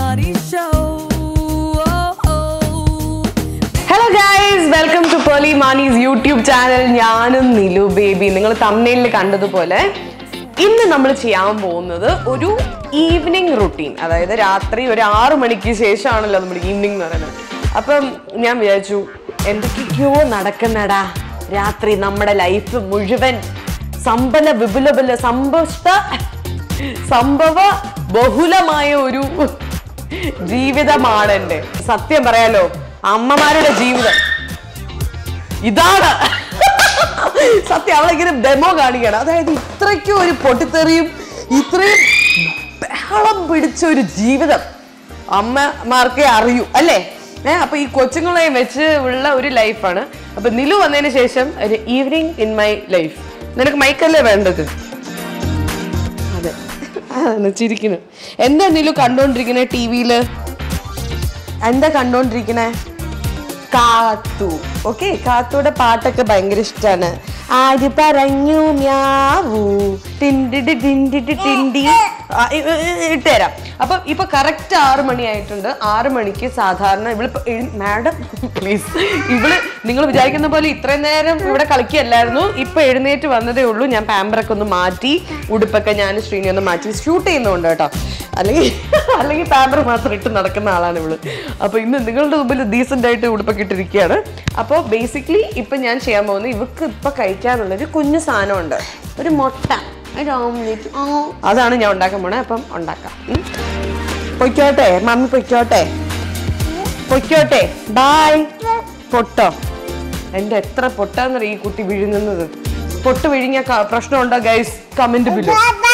Money Show. Oh, oh. Hello guys welcome to Pearle Maaney's YouTube channel ഞാനും Nilu baby നിങ്ങൾ തമ്മിലിൽ കണ്ടതുപോലെ ഇന്ന് നമ്മൾ ചെയ്യാൻ പോകുന്നത് ഒരു ഈവനിങ് റുട്ടീൻ അതായത് രാത്രി ഒരു ആറു മണിക്ക് ശേഷമാണല്ലോ നമ്മൾ ഈവനിങ് എന്ന് പറയുന്നത് അപ്പം ഞാൻ വിചാരിച്ചു എന്തൊക്കെയോ നടക്കുന്നടാ രാത്രി നമ്മുടെ ലൈഫ് മുഴുവൻ സമ്പന്ന വിപുലബല സമ്പുഷ്ട സംഭവ ബഹുലമായ ഒരു ജീവിതമാണ് എൻ്റെ സത്യം പറയാലോ അമ്മമാരുടെ ജീവിതം ഇതാണ് സത്യം അവളിങ്ങനെ ഡെമോ കാണിക്കണം അതായത് ഇത്രയ്ക്കും ഒരു പൊട്ടിത്തെറിയും ഇത്രയും ബഹളം പിടിച്ച ഒരു ജീവിതം അമ്മമാർക്കേ അറിയൂ അല്ലേ ഏഹ് അപ്പൊ ഈ കൊച്ചുങ്ങളെ വെച്ച് ഉള്ള ഒരു ലൈഫാണ് അപ്പൊ നിലു വന്നതിന് ശേഷം ഒരു ഈവനിങ് ഇൻ മൈ ലൈഫ് നിനക്ക് മൈക്കല്ലേ വേണ്ടത് അതെ അതാണ് ചിരിക്കുന്നു എന്താ നിലു കണ്ടോണ്ടിരിക്കണേ ടി വിയില് എന്താ കണ്ടോണ്ടിരിക്കണേ കാത്തു ഓക്കെ കാത്തുയുടെ പാട്ടൊക്കെ ഭയങ്കര ഇഷ്ടമാണ് ആര് പറഞ്ഞു മ്യാവൂ ടിൻഡിടി ടിൻഡിടി ടിൻഡി ആ, ഇ- ഇ- ഇ- ഇട്ടുതരാം അപ്പൊ ഇപ്പൊ കറക്റ്റ് ആറ് മണിയായിട്ടുണ്ട് ആറ് മണിക്ക് സാധാരണ ഇവള് മാഡം പ്ലീസ് ഇവള് നിങ്ങൾ വിചാരിക്കുന്ന പോലെ ഇത്രയും നേരം ഇവിടെ കളിക്കുകയല്ലായിരുന്നു ഇപ്പൊ എഴുന്നേറ്റ് വന്നതേ ഉള്ളൂ ഞാൻ പാമ്പറൊക്കെ ഒന്ന് മാറ്റി ഉടുപ്പൊക്കെ ഞാൻ ശ്രീനി ഒന്ന് മാറ്റി ഷൂട്ട് ചെയ്യുന്നുണ്ട് കേട്ടോ അല്ലെങ്കിൽ അല്ലെങ്കിൽ പാമ്പർ മാത്രം ഇട്ട് നടക്കുന്ന ആളാണ് ഇവള് അപ്പൊ ഇന്ന് നിങ്ങളുടെ മുമ്പിൽ ഡീസെന്റ് ആയിട്ട് ഉടുപ്പൊക്കെ ഇട്ടിരിക്കുകയാണ് അപ്പോൾ ബേസിക്കലി ഇപ്പൊ ഞാൻ ചെയ്യാൻ പോകുന്നത് ഇവക്ക് ഇപ്പൊ കഴിക്കാനുള്ള ഒരു കുഞ്ഞു സാധനമുണ്ട് ഒരു മുട്ട ഒരു ഓംലെറ്റ് ആ അതാണ് ഞാൻ ഉണ്ടാക്കാൻ പോണേ അപ്പം ഉണ്ടാക്കാം ഉം. പൊയ്ക്കോട്ടെ മമ്മി പൊയ്ക്കോട്ടെ പൊയ്ക്കോട്ടെ ബായ് പൊട്ടോ എന്റെ എത്ര പൊട്ടാന്നറിയ ഈ കുട്ടി വിഴുങ്ങുന്നത് പൊട്ട് വിഴുങ്ങിയ ക- പ്രശ്നമുണ്ടോ ഗൈസ് കമന്റ് ബില്ലോ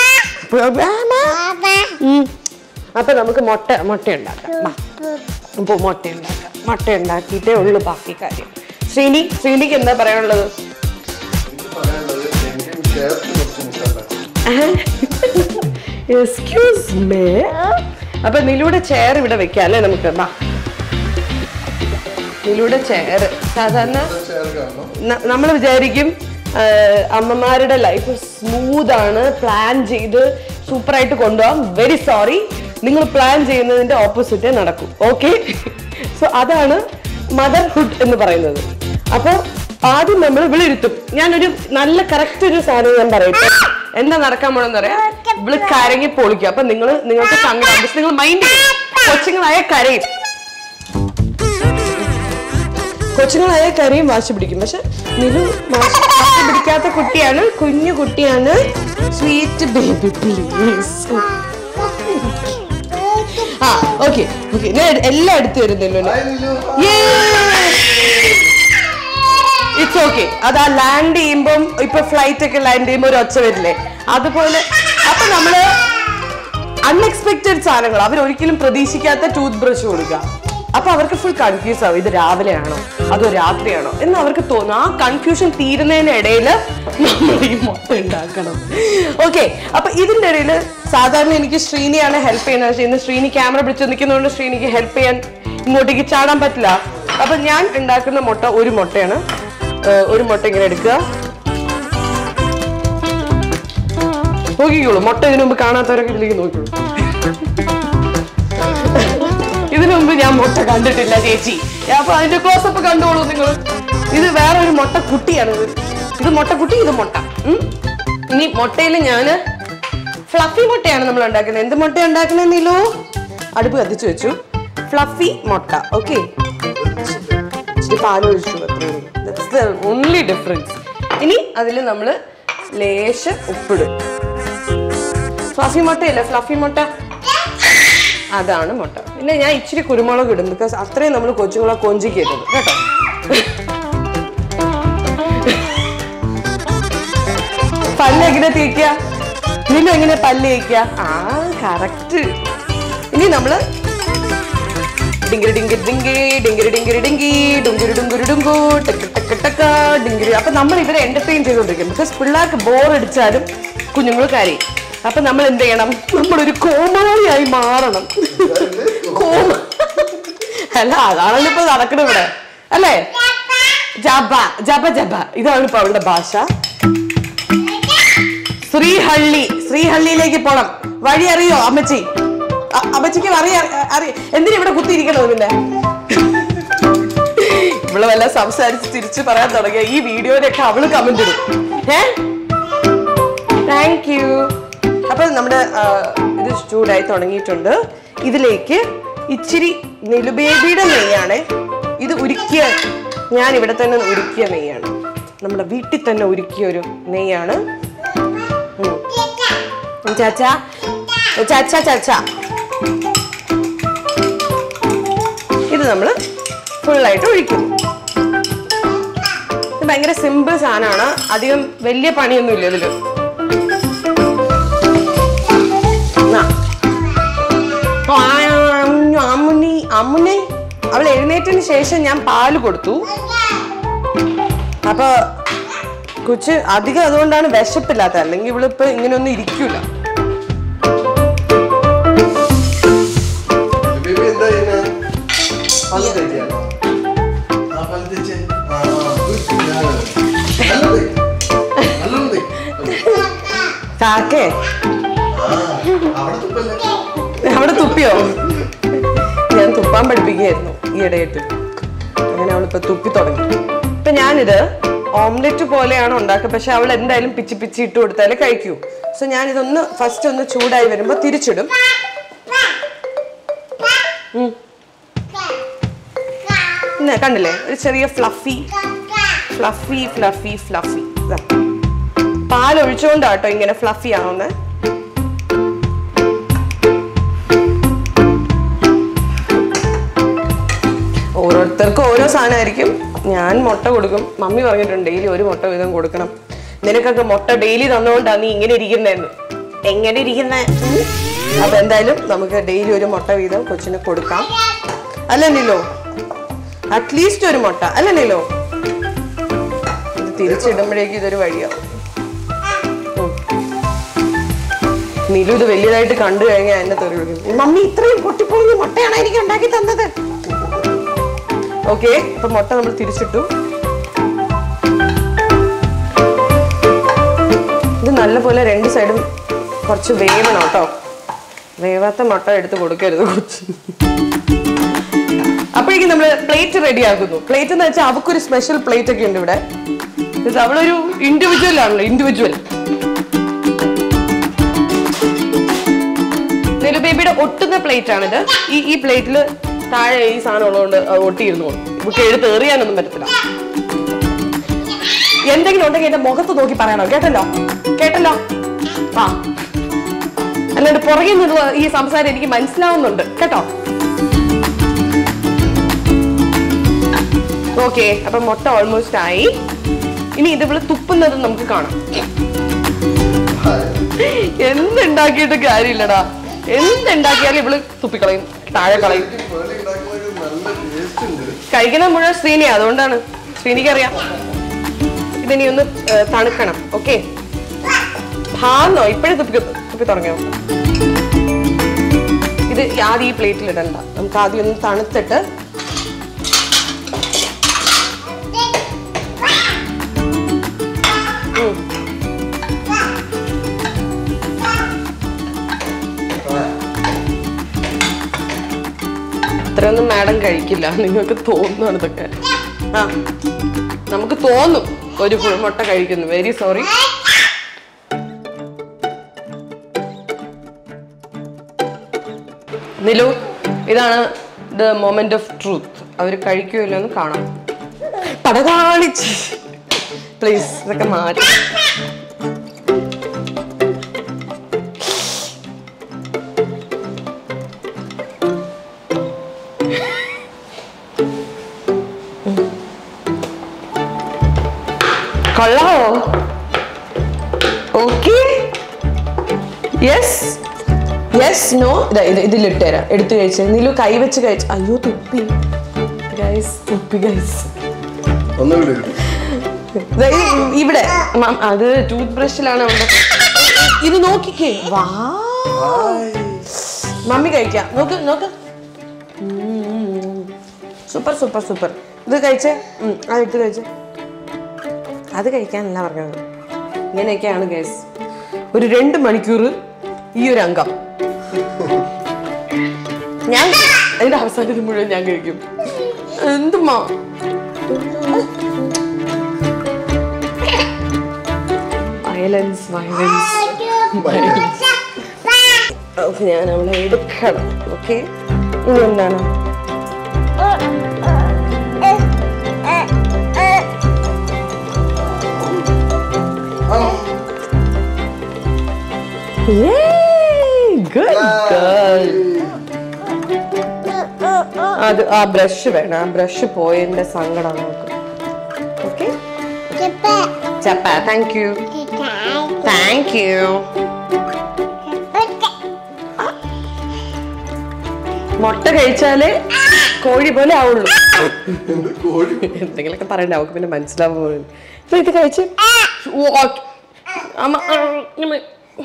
അപ്പൊ നമുക്ക് മുട്ട മുട്ട ഉണ്ടാക്കാം വാ. അപ്പൊ മുട്ട ഉണ്ടാക്കാം മുട്ട ഉണ്ടാക്കിയിട്ടേ ഉള്ളു ബാക്കി കാര്യം ശ്രീനി ശ്രീനിക്ക് എന്താ പറയാനുള്ളത് എക്സ്ക്യൂസ് മേ അപ്പൊ നിലൂടെ ചെയർ ഇവിടെ വെക്കാം അല്ലേ നമുക്ക് വാ നിലൂടെ ചെയർ സാധാരണ നമ്മൾ വിചാരിക്കും ആ, അമ്മമാരുടെ ലൈഫ് സ്മൂത്ത് ആണ് പ്ലാൻ ചെയ്ത് സൂപ്പറായിട്ട് കൊണ്ടുപോകാം വെരി സോറി നിങ്ങൾ പ്ലാൻ ചെയ്യുന്നതിന്റെ ഓപ്പോസിറ്റേ നടക്കും ഓക്കെ സോ അതാണ് മദർഹുഡ് എന്ന് പറയുന്നത് അപ്പോൾ ആദ്യം നമ്മൾ വിളിരുത്തും ഞാനൊരു നല്ല കറക്റ്റ് ഒരു സാധനം ഞാൻ പറയട്ടെ എന്താ നടക്കാൻ പോണെന്ന് പറയാം ഇവള് കരങ്ങി പൊളിക്കും അപ്പൊ നിങ്ങൾ നിങ്ങൾക്ക് സങ്കടം പക്ഷെ നിങ്ങൾ മൈൻഡ് കൊച്ചുങ്ങളായ കരയും കൊച്ചുങ്ങളായ കരയും വാശി പിടിക്കും പക്ഷെ നിലു വാശി വാശി പിടിക്കാത്ത കുട്ടിയാണ് കുഞ്ഞു കുട്ടിയാണ് സ്വീറ്റ് ബേബി പ്ലീസ് ആ ഓക്കെ ഓക്കെ ഞാൻ എല്ലാം എടുത്തു തരുന്നല്ലോ ഇറ്റ്സ് ഓക്കെ അത് ആ ലാൻഡ് ചെയ്യുമ്പം ഇപ്പൊ ഫ്ലൈറ്റ് ഒക്കെ ലാൻഡ് ചെയ്യുമ്പോ ഒരു ഒച്ച വരില്ലേ അതുപോലെ അപ്പൊ നമ്മള് അൺഎക്സ്പെക്റ്റഡ് സാധനങ്ങൾ അവർ ഒരിക്കലും പ്രതീക്ഷിക്കാത്ത ടൂത്ത് ബ്രഷ് കൊടുക്കുക അപ്പൊ അവർക്ക് ഫുൾ കൺഫ്യൂസ് ആവും ഇത് രാവിലെയാണോ അതോ രാത്രിയാണോ എന്ന് അവർക്ക് തോന്നും ആ കൺഫ്യൂഷൻ തീരുന്നതിനിടയിൽ നമ്മൾ ഈ മുട്ട ഉണ്ടാക്കണം ഓക്കെ അപ്പൊ ഇതിന്റെ ഇടയിൽ സാധാരണ എനിക്ക് ശ്രീനിയാണ് ഹെൽപ്പ് ചെയ്യുന്നത് പക്ഷേ ഇന്ന് ശ്രീനി ക്യാമറ പിടിച്ച് നിൽക്കുന്നതുകൊണ്ട് ശ്രീനിക്ക് ഹെൽപ്പ് ചെയ്യാൻ ഇങ്ങോട്ടേക്ക് ചാടാൻ പറ്റില്ല അപ്പൊ ഞാൻ ഉണ്ടാക്കുന്ന മുട്ട ഒരു മുട്ടയാണ് ഏഹ് ഒരു മുട്ട ഇങ്ങനെ എടുക്കുക നോക്കിക്കോളൂ മുട്ട ഇതിനു മുമ്പ് കാണാത്തവരൊക്കെ ഇതിലേക്ക് നോക്കിക്കോളൂ ഇതിനു മുമ്പ് ഞാൻ മുട്ട കണ്ടിട്ടില്ല ചേച്ചി അപ്പൊ അതിന്റെ ക്ലോസപ്പ് കണ്ടോളൂ നിങ്ങൾ ഇത് വേറെ ഒരു മുട്ട കുട്ടിയാണ് ഇത് ഇത് മുട്ട കുട്ടി ഇത് മുട്ട ഉം. ഇനി മുട്ടയിൽ ഞാന് ഫ്ലഫി മുട്ടയാണ് നമ്മൾ ഉണ്ടാക്കുന്നത് എന്ത് മുട്ട ഉണ്ടാക്കുന്നത് നീലു അടുപ്പ് കത്തിച്ചു വെച്ചു ഫ്ലഫി മുട്ട ഓക്കെ ഇച്ചിരി പാലൊഴിച്ചു ഓൺലി ഡിഫറൻസ് ഇനി അതിൽ നമ്മൾ ലേശം ഉപ്പിടും ഫ്ലഫി മുട്ടയല്ലേ ഫ്ലഫി മുട്ട അതാണ് മുട്ട പിന്നെ ഞാൻ ഇച്ചിരി കുരുമുളക് ഇടും ബിക്കോസ് അത്രയും നമ്മൾ കൊച്ചുങ്ങളെ കൊഞ്ചിക്കരുത് കേട്ടോ പല്ല് എങ്ങനെ തേക്കുക നിന്നു എങ്ങനെ പല്ല് തേക്കുക ആ കറക്റ്റ് ഇനി നമ്മള് ഡിങ്കിരി ഡിങ്കിരി ഡിങ്കി ഡിങ്കിരി ഡിങ്കിരി ഡിങ്കി ഡുങ്കിരി ഡുങ്കുരി ഡുങ്കു ടക്ക് ടക്ക് ടക്ക ഡിങ്കിരി അപ്പൊ നമ്മൾ ഇവരെ എന്റർടൈൻ ചെയ്തുകൊണ്ടിരിക്കും ബിക്കോസ് പിള്ളേർക്ക് ബോർ അടിച്ചാലും കുഞ്ഞുങ്ങൾ കരയും അപ്പൊ നമ്മൾ എന്ത് ചെയ്യണം നമ്മളൊരു കോമാളിയായി മാറണം കോമ അല്ല അതാണല്ലോ ഇപ്പൊ നടക്കുന്നത് ഇവിടെ അല്ലേ ജബ ജബ ജബ ഇതാണ് ഇപ്പൊ അവളുടെ ഭാഷ ശ്രീഹള്ളി ശ്രീഹള്ളിയിലേക്ക് പോണം വഴി അറിയോ അമ്മച്ചി അ- അമ്മച്ചിക്ക് അറിയാം അറിയാം എന്തിനാ ഇവിടെ കുത്തിയിരിക്കണത് പിന്നെ ഇവള് വല്ല സംസാരിച്ച് തിരിച്ച് പറയാൻ തുടങ്ങിയ ഈ വീഡിയോയിലൊക്കെ അവള് കമന്റ് ഇടും ഏ താങ്ക് യു അപ്പൊ നമ്മുടെ ആ, ഇത് ചൂടായി തുടങ്ങിയിട്ടുണ്ട് ഇതിലേക്ക് ഇച്ചിരി നെലുബേബിയുടെ നെയ്യാണ് ഇത് ഉരുക്കിയ ഞാൻ ഇവിടെ തന്നെ ഉരുക്കിയ നെയ്യാണ് നമ്മുടെ വീട്ടിൽ തന്നെ ഉരുക്കിയ ഒരു നെയ്യാണ് ഉം. ചാച്ച ചാച്ച ചാച്ച ഇത് നമ്മൾ ഫുള്ളായിട്ട് ഒഴിക്കും ഇത് ഭയങ്കര സിമ്പിൾ സാധനമാണ് അധികം വലിയ പണിയൊന്നും ഇല്ല ഇതില് ആ. ആ, അമ്മു, അമ്മുനി അമ്മുനെ അവൾ എഴുന്നേറ്റതിന് ശേഷം ഞാൻ പാല് കൊടുത്തു അപ്പൊ കൊച്ച് അധികം അതുകൊണ്ടാണ് വിശപ്പില്ലാത്ത അല്ലെങ്കിൽ ഇവളിപ്പോ ഇങ്ങനെയൊന്നും ഇരിക്കൂല ബേബി എന്താ ചെയ്യുന്നെ? പാല് തേക്കുകയാണോ? ആ, പാല് തേച്ചേ. ആ, good girl. നല്ലോണം തേക്ക്. നല്ലോണം തേക്ക്. കാക്കേ ആ, അവിടെ തുപ്പല്ലേ? അവിടെ തുപ്പിയോ ഞാൻ തുപ്പാൻ പഠിപ്പിക്കുകയായിരുന്നു ഈ ഇടയിട്ട് അങ്ങനെ അവളിപ്പോ തുപ്പി തുടങ്ങി ഇപ്പൊ ഞാനിത് ഓംലെറ്റ് പോലെയാണ് ഉണ്ടാക്കുക പക്ഷെ അവൾ എന്തായാലും പിച്ചി പിച്ചി ഇട്ട് കൊടുത്താലേ കഴിക്കൂ സോ ഞാനിതൊന്ന് ഫസ്റ്റ് ഒന്ന് ചൂടായി വരുമ്പോ തിരിച്ചിടും ഉം. ഇന്ന് കണ്ടില്ലേ ഒരു ചെറിയ ഫ്ലഫി ഫ്ലഫി ഫ്ലഫി ഫ്ലഫി പാൽ ഒഴിച്ചുകൊണ്ടാട്ടോ ഇങ്ങനെ ഫ്ലഫി ആവുന്നത് ഓരോരുത്തർക്കും ഓരോ സാധനമായിരിക്കും ഞാൻ മുട്ട കൊടുക്കും മമ്മി പറഞ്ഞിട്ടുണ്ട് ഡെയിലി ഒരു മുട്ട വീതം കൊടുക്കണം നിനക്കൊക്കെ മുട്ട ഡെയിലി തന്നുകൊണ്ടാണ് നീ ഇങ്ങനെ ഇരിക്കുന്നതെന്ന് എങ്ങനെ ഇരിക്കുന്നേ അപ്പൊ എന്തായാലും നമുക്ക് ഡെയിലി ഒരു മുട്ട വീതം കൊച്ചിന് കൊടുക്കാം അല്ല നിലോ അറ്റ്ലീസ്റ്റ് ഒരു മുട്ട അല്ല നിലോ ഇത് തിരിച്ചിടുമ്പോഴേക്കും ഇതൊരു വഴിയാവും ഉം. നിലു ഇത് വലിയതായിട്ട് കണ്ടു കഴിഞ്ഞാൽ എന്നെ തെറി വിളിക്കും മമ്മി ഇത്രയും പൊട്ടിപ്പൊളിഞ്ഞ മുട്ടയാണ് എനിക്ക് ഉണ്ടാക്കി തന്നത് ഓക്കെ അപ്പൊ മുട്ട നമ്മൾ തിരിച്ചിട്ടു ഇത് നല്ലപോലെ രണ്ട് സൈഡും കുറച്ച് വേവണം കേട്ടോ വേവാത്ത മുട്ട എടുത്ത് കൊടുക്കരുത് കൊച്ചു അപ്പോഴേക്കും നമ്മൾ പ്ലേറ്റ് റെഡി ആക്കുന്നു പ്ലേറ്റ് എന്ന് വെച്ചാൽ അവക്കൊരു സ്പെഷ്യൽ പ്ലേറ്റ് ഒക്കെ ഉണ്ട് ഇവിടെ Because അവളൊരു ഇൻഡിവിജ്വൽ ആണല്ലോ ഇൻഡിവിജ്വൽ നെലു ബേബിയുടെ ഒട്ടുന്ന പ്ലേറ്റ് ആണിത് ഈ ഈ പ്ലേറ്റിൽ താഴെ ഈ സാധനം ഉള്ളതുകൊണ്ട് അത് ഒട്ടിയിരുന്നു നമുക്ക് എഴുത്ത് എറിയാനൊന്നും പറ്റത്തില്ല എന്തെങ്കിലും ഉണ്ടെങ്കിൽ എന്റെ മുഖത്ത് നോക്കി പറയണം കേട്ടല്ലോ കേട്ടല്ലോ ആ അല്ലാണ്ട് പുറകിൽ നിന്നുള്ള ഈ സംസാരം എനിക്ക് മനസ്സിലാവുന്നുണ്ട് കേട്ടോ ഓക്കെ അപ്പൊ മുട്ട ഓൾമോസ്റ്റ് ആയി ഇനി ഇത് ഇവിടെ തുപ്പുന്നത് നമുക്ക് കാണാം എന്തുണ്ടാക്കിയിട്ട് കാര്യമില്ലടാ എന്തുണ്ടാക്കിയാലും ഇവള് തുപ്പിക്കളയും താഴെ കളയും ഈ പേളി ഉണ്ടാക്കുന്നതൊക്കെ നല്ല ടേസ്റ്റ് ഉണ്ട് കഴിക്കുന്ന മുഴുവൻ ശ്രീനിയാ അതുകൊണ്ടാണ് ശ്രീനിക്ക് അറിയാം ഇതിനി ഒന്ന് ഏ, തണുക്കണം ഓക്കെ ഭാന്നോ ഇപ്പോഴും തുപ്പി തുപ്പി തുടങ്ങിയോ ഇത് ആദ്യം ഈ പ്ലേറ്റിൽ ഇടണ്ട നമുക്ക് ആദ്യം ഒന്ന് തണുത്തിട്ട് ഉം. ഇത്രയൊന്നും മാഡം കഴിക്കില്ല നിങ്ങൾക്ക് തോന്നുന്നു ഇതൊക്കെ ആ നമുക്ക് തോന്നും ഒരു ഫുൾ മുട്ട കഴിക്കുന്നു വെരി സോറി നിലു ഇതാണ് ദ മൊമെന്റ് ഓഫ് ട്രൂത്ത് അവർ കഴിക്കുമല്ലോ എന്ന് കാണാം പടകാളിച്ച് പ്ലീസ് ഇതൊക്കെ മാറ്റി കൊള്ളാവോ ഓക്കെ യെസ് യെസ് നോ ഇത് ഇതിലിട്ട് തരാം എടുത്തു കഴിച്ച് നിലു കൈ വെച്ച് കഴിച്ച് അയ്യോ തുപ്പി ഗൈസ് തുപ്പി ഗൈസ് ഒന്നുകൂടി ഇട്. ഇവിടെ മ- അത് ടൂത്ത് ബ്രഷിലാണ് അവിടെ ഇത് നോക്കിക്കേ വാ ഹായ്. മമ്മി കഴിക്കാം നോക്ക് നോക്ക് സൂപ്പർ സൂപ്പർ സൂപ്പർ ഇത് കഴിച്ചേ ഉം, അത് എടുത്ത് കഴിച്ചേ അത് കഴിക്കാനല്ല പറഞ്ഞത് ഇങ്ങനെയൊക്കെയാണ് ഗൈസ് ഒരു രണ്ട് മണിക്കൂർ ഈ ഒരു അംഗം ഞാൻ അതിന്റെ അവസാനത്തിൽ മുഴുവൻ ഞാൻ കഴിക്കും എന്തുമാ വയലൻസ് വയലൻസ് ഓക്കെ ഞാൻ അവളെ എടുക്കണം ഓക്കെ ഇനി എന്താണ് ഗുഡ് ഗേൾ അത് ആ ബ്രഷ് വേണം ആ ബ്രഷ് പോയതിന്റെ സങ്കടം നോക്ക് ഓക്കെ ചപ്പ താങ്ക് യു താങ്ക് യു മുട്ട കഴിച്ചാലേ കോഴി പോലെ ആവുള്ളൂ എന്ത് കോഴി എന്തെങ്കിലുമൊക്കെ പറയണ്ട അവൾക്ക് പിന്നെ മനസ്സിലാവും പോലും ഇപ്പൊ ഇത് കഴിച്ച് ഓ, ഓക്കേ. അമ്മ ആ, ഇങ്ങനെ.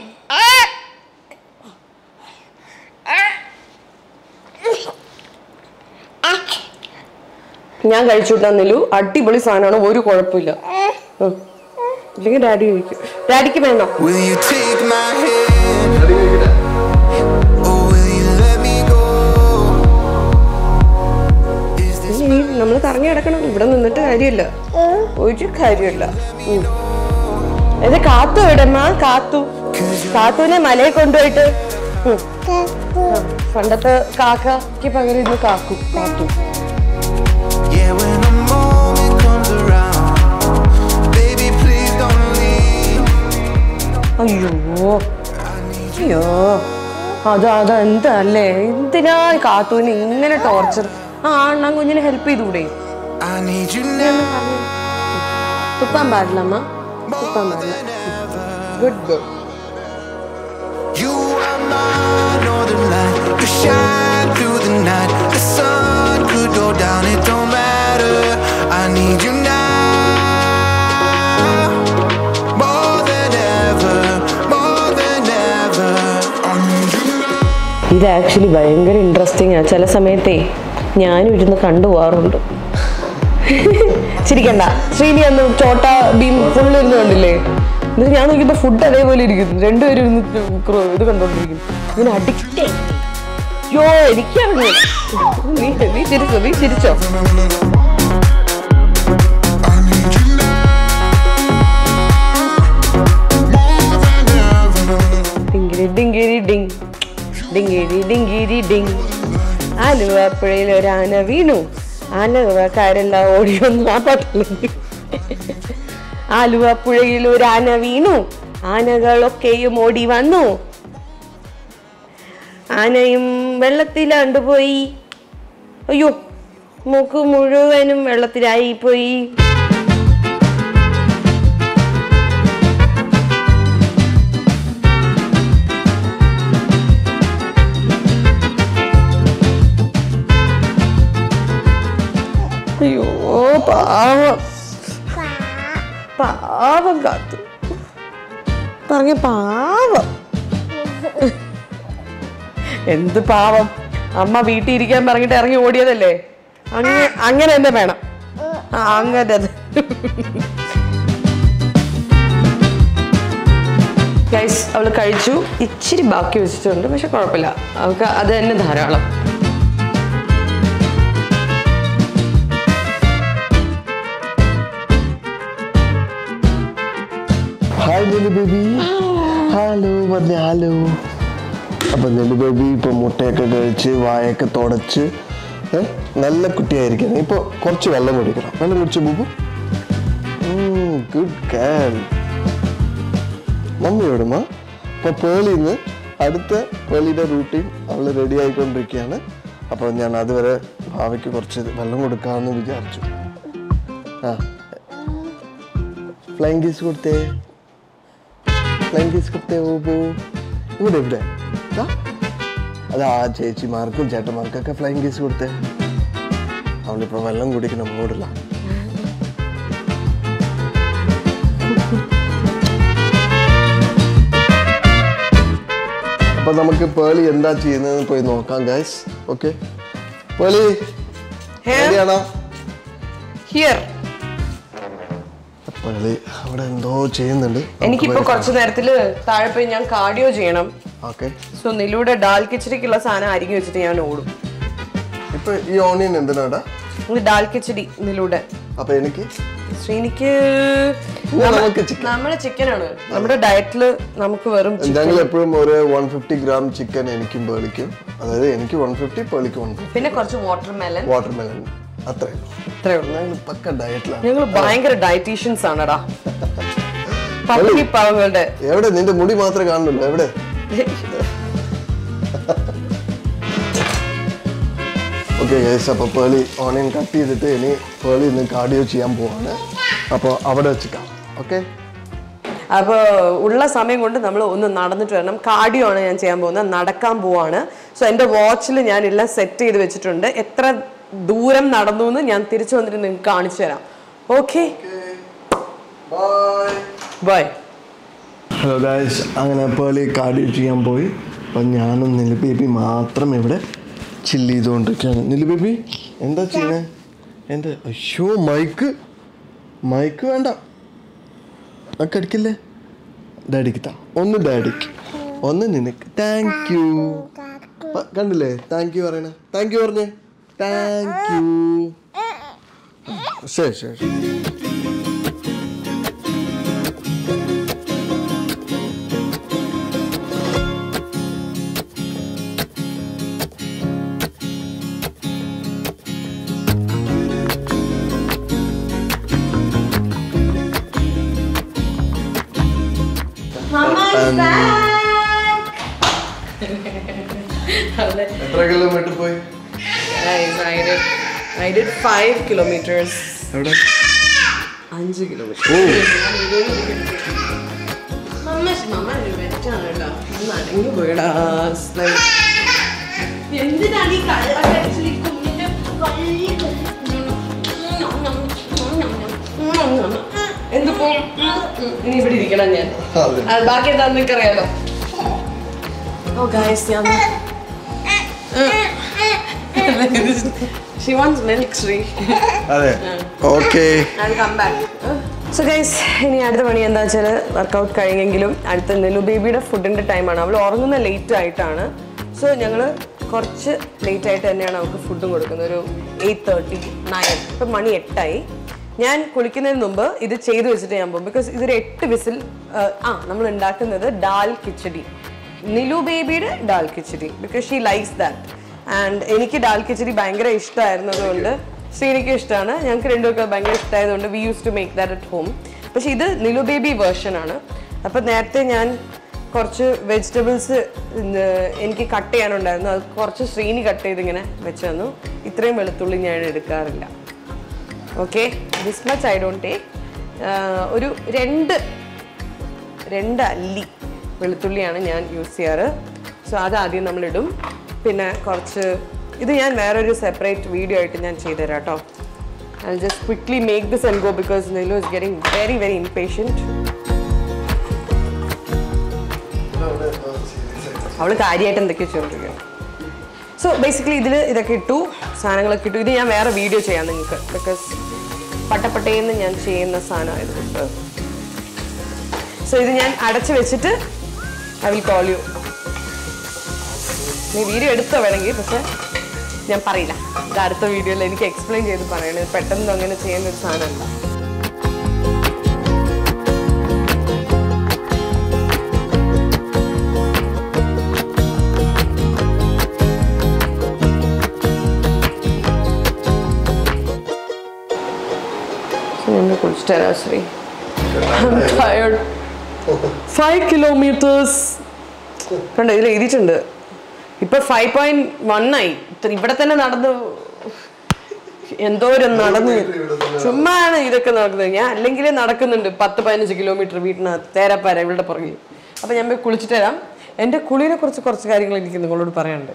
ഞാൻ കഴിച്ചു തന്നില്ലു അടിപൊളി സാധനമാണ് ഒരു കുഴപ്പമില്ല ഉം. ഇല്ലെങ്കിൽ ഡാഡി കഴിക്കും ഡാഡിക്ക് വേണോ Will you take my hand? അടി കഴിക്കട്ടെ Or will you let me go? Is this നമ്മൾ കറങ്ങി കിടക്കണം ഇവിടെ നിന്നിട്ട് കാര്യമില്ല ഒരു കാര്യമില്ല ഉം. ഇത് കാത്തു ഇടമ്മ കാത്തു കാത്തുവിനെ മലയിൽ കൊണ്ടുപോയിട്ട് ഉം. ആ, പണ്ടത്തെ കാക്കയ്ക്ക് പകരം ഇന്ന് കാക്കു കാത്തു Yeah, when a moment comes around, baby, please don't leave. അയ്യോ അയ്യോ അത് അതെന്തല്ലേ എന്തിനാ കാത്തുവിന് ഇങ്ങനെ ടോർച്ചർ ആ അണ്ണാൻ കുഞ്ഞിനെ ഹെൽപ്പ് ചെയ്തുകൂടെ I need you now തുപ്പാൻ പാടില്ല അമ്മ തുപ്പാൻ പാടില്ല good good You are my northern light. You shine through the night. The sun could go down, it don't matter. I need you now. More than ever, more than ever. I need you now. ഇത് actually ഭയങ്കര interesting ആണ് ചില സമയത്തേ ഞാനും ഇരുന്ന് കണ്ടുപോകാറുണ്ട് ചിരിക്കണ്ട ശ്രീനി അന്ന് ചോട്ട Bhim full ഇരുന്ന് കണ്ടില്ലേ എന്നിട്ട് ഞാൻ നോക്കിയപ്പോ ഫുഡ് അതേപോലെ ഇരിക്കുന്നു രണ്ടുപേരും ഇരുന്ന് ക്രോ- ഇത് കണ്ടോണ്ടിരിക്കും ഇങ്ങനെ അഡിക്റ്റ് യോ എനിക്കറിഞ്ഞു നീ നീ ചിരിച്ചോ നീ ചിരിച്ചോ I need you ഡിങ്കിരി ഡിങ്കിരി ഡിങ് ഡിങ്കിരി ഡിങ്കിരി ഡിങ് ആലുവപ്പുഴയിൽ ഒരു ആന വീണു ആലുവക്കാരെല്ലാം ഓടി വന്നു ആ പാട്ടില്ലേ ആലുവപ്പുഴയിൽ ഒരു ആന വീണു ആനകളൊക്കെയും ഓടി വന്നു ആനയും വെള്ളത്തിലാണ്ടുപോയി അയ്യോ മൂക്ക് മുഴുവനും വെള്ളത്തിലായി പോയി അയ്യോ പാവം പാവം കാത്തു പറഞ്ഞ പാവം എന്ത് പാവം അമ്മ വീട്ടിൽ ഇരിക്കാൻ പറഞ്ഞിട്ട് ഇറങ്ങി ഓടിയതല്ലേ അങ്ങനെ അങ്ങനെ തന്നെ വേണം ആ, അങ്ങനെ തന്നെ ഗൈസ് അവള് കഴിച്ചു ഇച്ചിരി ബാക്കി വെച്ചിട്ടുണ്ട് പക്ഷെ കുഴപ്പമില്ല അവൾക്ക് അത് തന്നെ ധാരാളം ഹായ് നെല്ലു ബേബി ഹലോ പറഞ്ഞ ഹലോ അപ്പൊ നെല്ലു ബേബി ഇപ്പൊ മുട്ടയൊക്കെ കഴിച്ച് വായൊക്കെ തുടച്ച് ഏ, നല്ല കുട്ടിയായിരിക്കണം ഇപ്പൊ കുറച്ച് വെള്ളം കുടിക്കണം വെള്ളം കുടിച്ചു ബൂബു ഗുഡ് ഗേൾ മമ്മിയോടുമ അപ്പൊ പേളിന്ന് അടുത്ത പേളിയുടെ റൂട്ടീൻ അവള് റെഡി ആയിക്കൊണ്ടിരിക്കുകയാണ് അപ്പൊ ഞാൻ അതുവരെ ഭാവിക്ക് കുറച്ച് വെള്ളം കൊടുക്കാമെന്ന് വിചാരിച്ചു ആ ഫ്ലൈങ് കിസ് കൊടുത്തേ ഫ്ലൈങ് കിസ് കൊടുത്തേ ഓബോ ഇവിടെ ഇവിടെ ദാ. അത് ആ ചേച്ചിമാർക്കും ചേട്ടന്മാർക്കൊക്കെ ഫ്ലൈങ് കിസ് കൊടുത്തേ അവളിപ്പോ വെള്ളം കുടിക്കണം മൂടില്ല അപ്പൊ നമുക്ക് പേളി എന്താ ചെയ്യുന്നതെന്ന് പോയി നോക്കാം ഗൈസ് ഓക്കെ പേളി Here. റെഡിയാണോ ഹിയർ പള്ളി അവിടെ എന്തോ ചെയ്യുന്നുണ്ട് എനിക്കിപ്പോ കുറച്ചു നേരത്തില് താഴെ പോയി ഞാൻ കാർഡിയോ ചെയ്യണം ഓക്കെ സോ നിലൂടെ ഡാൽ കിച്ചടിക്കുള്ള സാധനം അരിഞ്ഞു വെച്ചിട്ട് ഞാൻ ഓടും ഇപ്പൊ ഈ ഓണിയൻ എന്തിനാടാ ഇത് ഡാൽ കിച്ചടി നിലൂടെ അപ്പൊ എനിക്ക് ശ്രീനിക്ക് ഇന്ന് നമുക്ക് ചിക്കൻ നമ്മുടെ ചിക്കനാണ് നമ്മുടെ ഡയറ്റില് നമുക്ക് വെറും ചിക്കൻ ഞങ്ങൾ എപ്പോഴും ഒരു വൺ ഫിഫ്റ്റി ഗ്രാം ചിക്കൻ എനിക്കും പേളിക്കും അതായത് എനിക്ക് വൺ ഫിഫ്റ്റി പേളിക്കും വൺ ഫിഫ്റ്റി പിന്നെ കുറച്ച് വാട്ടർ മെലൻ വാട്ടർ മെലൺ അത്രേ ഇത്രേ ഉള്ളൂ ഞങ്ങൾ പക്ക ഡയറ്റിലാണ് ഞങ്ങൾ ഭയങ്കര ഡയറ്റീഷ്യൻസ് ആണടാ പകുതി പാവങ്ങളുടെ എവിടെ നിന്റെ മുടി മാത്രമേ കാണുന്നുള്ളൂ എവിടെ ഓക്കെ ഗൈസ് അപ്പോൾ പേളി ഓണിയൻ കട്ട് ചെയ്തിട്ട് ഇനി പേളി ഇന്ന് കാർഡിയോ ചെയ്യാൻ പോവാണ് അപ്പോൾ അവിടെ വെച്ചിക്കാം ഓക്കെ അപ്പോൾ ഉള്ള സമയം കൊണ്ട് നമ്മൾ ഒന്ന് നടന്നിട്ട് വരണം കാർഡിയോ ആണ് ഞാൻ ചെയ്യാൻ പോകുന്നത് നടക്കാൻ പോവാണ് സോ എൻ്റെ വാച്ചിൽ ഞാൻ എല്ലാം സെറ്റ് ചെയ്ത് വെച്ചിട്ടുണ്ട് എത്ര ദൂരം നടന്നു എന്ന് ഞാൻ തിരിച്ചു വന്നിട്ട് നിങ്ങൾക്ക് കാണിച്ചു തരാം okay bye bye hello guys അങ്ങനെ പേളി കാർഡിയോ ചെയ്യാൻ പോയി അപ്പം ഞാനും നിലു ബേബി മാത്രം ഇവിടെ ചില്ല് ചെയ്തുകൊണ്ടിരിക്കുകയാണ് നിലു ബേബി എന്താ ചെയ്യുന്നത് എൻ്റെ അയ്യോ മൈക്ക് മൈക്ക് വേണ്ട ഒക്കെ അടിക്കില്ലേ ഡാഡിക്ക് താ ഒന്ന് ഡാഡിക്ക് ഒന്ന് നിനക്ക് താങ്ക് യു കണ്ടില്ലേ താങ്ക് യു പറയണേ താങ്ക് യു പറഞ്ഞേ താങ്ക് യു ശരി ശരി ശരി എത്ര കിലോമീറ്റർ പോയി I did five kilometers. എവിടെ അഞ്ച് കിലോമീറ്റർ ഓ എന്തിനാണ് ഈ കള്ളക്കടിച്ചിൽ കുഞ്ഞിന്റെ എന്തിപ്പോ ഇനി ഇവിടെ ഇരിക്കണം ഞാൻ അതെ. അത് ബാക്കി എന്താന്ന് നിനക്കറിയാലോ ഓ ഗായ്സ് ഞാൻ ഷി വാണ്ട്സ് മിൽക്ക് ശ്രീ അതെ okay I'll come back. So guys ഇനി അടുത്ത പണി എന്താ വെച്ചാൽ വർക്കൗട്ട് കഴിഞ്ഞെങ്കിലും അടുത്ത നെലു ബേബിയുടെ ഫുഡിൻ്റെ ടൈമാണ് അവൾ ഉറങ്ങുന്ന ലേറ്റ് ആയിട്ടാണ് സോ ഞങ്ങൾ കുറച്ച് ലേറ്റ് ആയിട്ട് തന്നെയാണ് അവൾക്ക് ഫുഡും കൊടുക്കുന്നത് ഒരു എയ്റ്റ് തേർട്ടി നയൻ ഇപ്പം മണി എട്ടായി ഞാൻ കുളിക്കുന്നതിന് മുമ്പ് ഇത് ചെയ്തു വെച്ചിട്ട് ഞാൻ പോകും ബിക്കോസ് ഇതൊരു എട്ട് വിസിൽ ആ നമ്മൾ ഉണ്ടാക്കുന്നത് ഡാൽ കിച്ചടി നിലു ബേബിയുടെ dal khichdi because she likes that and എനിക്ക് ഡാൽ കിച്ചടി ഭയങ്കര ഇഷ്ടമായിരുന്നതുകൊണ്ട് ശ്രീനിക്ക് ഇഷ്ടമാണ് ഞങ്ങൾക്ക് രണ്ടുപേർക്ക് ഭയങ്കര ഇഷ്ടമായതുകൊണ്ട് we use to make that at home പക്ഷേ ഇത് നിലു ബേബി വേർഷൻ ആണ് അപ്പം നേരത്തെ ഞാൻ കുറച്ച് വെജിറ്റബിൾസ് എനിക്ക് കട്ട് ചെയ്യാനുണ്ടായിരുന്നു അത് കുറച്ച് ശ്രീനി കട്ട് ചെയ്ത് ഇങ്ങനെ വെച്ച് തന്നു ഇത്രയും വെളുത്തുള്ളി ഞാൻ എടുക്കാറില്ല okay this much I don't take ഒരു രണ്ട് രണ്ട് അല്ലി വെളുത്തുള്ളിയാണ് ഞാൻ യൂസ് ചെയ്യാറ് സോ അത് ആദ്യം നമ്മളിടും പിന്നെ കുറച്ച് ഇത് ഞാൻ വേറൊരു സെപ്പറേറ്റ് വീഡിയോ ആയിട്ട് ഞാൻ ചെയ്തുതരാം കേട്ടോ I just quickly make this and go because Nilu is getting very very impatient അവള് കാര്യമായിട്ട് എന്തൊക്കെയോ ചെയ്തോണ്ടിരിക്കുകയാണ് സോ ബേസിക്കലി ഇതിൽ ഇതൊക്കെ ഇട്ടു സാധനങ്ങളൊക്കെ ഇട്ടു ഇത് ഞാൻ വേറെ വീഡിയോ ചെയ്യാം നിങ്ങൾക്ക് ബിക്കോസ് പട്ടപ്പട്ടേന്ന് ഞാൻ ചെയ്യുന്ന സാധനമായതുകൊണ്ട് സോ ഇത് ഞാൻ അടച്ചു വെച്ചിട്ട് ഐ വിൽ കോൾ യു നീ വീഡിയോ എടുത്തോ വേണമെങ്കിൽ പക്ഷെ ഞാൻ പറയില്ല ഇത് അടുത്ത വീഡിയോയിൽ എനിക്ക് എക്സ്പ്ലെയിൻ ചെയ്ത് പറയണത് പെട്ടെന്ന് അങ്ങനെ ചെയ്യുന്ന ഒരു സാധനമല്ല നിന്ന് കുളിച്ചിട്ട് തരാം ശ്രീ ടയർഡ് ഫൈവ് കിലോമീറ്റേഴ്സ് കണ്ടോ ഇതിൽ എഴുതിയിട്ടുണ്ട് ഇപ്പൊ ഫൈവ് പോയിന്റ് വൺ ആയി ഇത്ര- ഇവിടെ തന്നെ നടന്ന് എന്തോരം നടന്ന് ചുമ്മാണ് ഇതൊക്കെ നടക്കുന്നത് ഞാൻ അല്ലെങ്കിൽ നടക്കുന്നുണ്ട് പത്ത് പതിനഞ്ച് കിലോമീറ്റർ വീട്ടിനകത്ത് തേരപ്പാര ഇവളുടെ പുറകിൽ അപ്പൊ ഞാൻ പോയി കുളിച്ചിട്ട് തരാം എന്റെ കുളിനെ കുറിച്ച് കുറച്ച് കാര്യങ്ങൾ എനിക്ക് നിങ്ങളോട് പറയാനുണ്ട്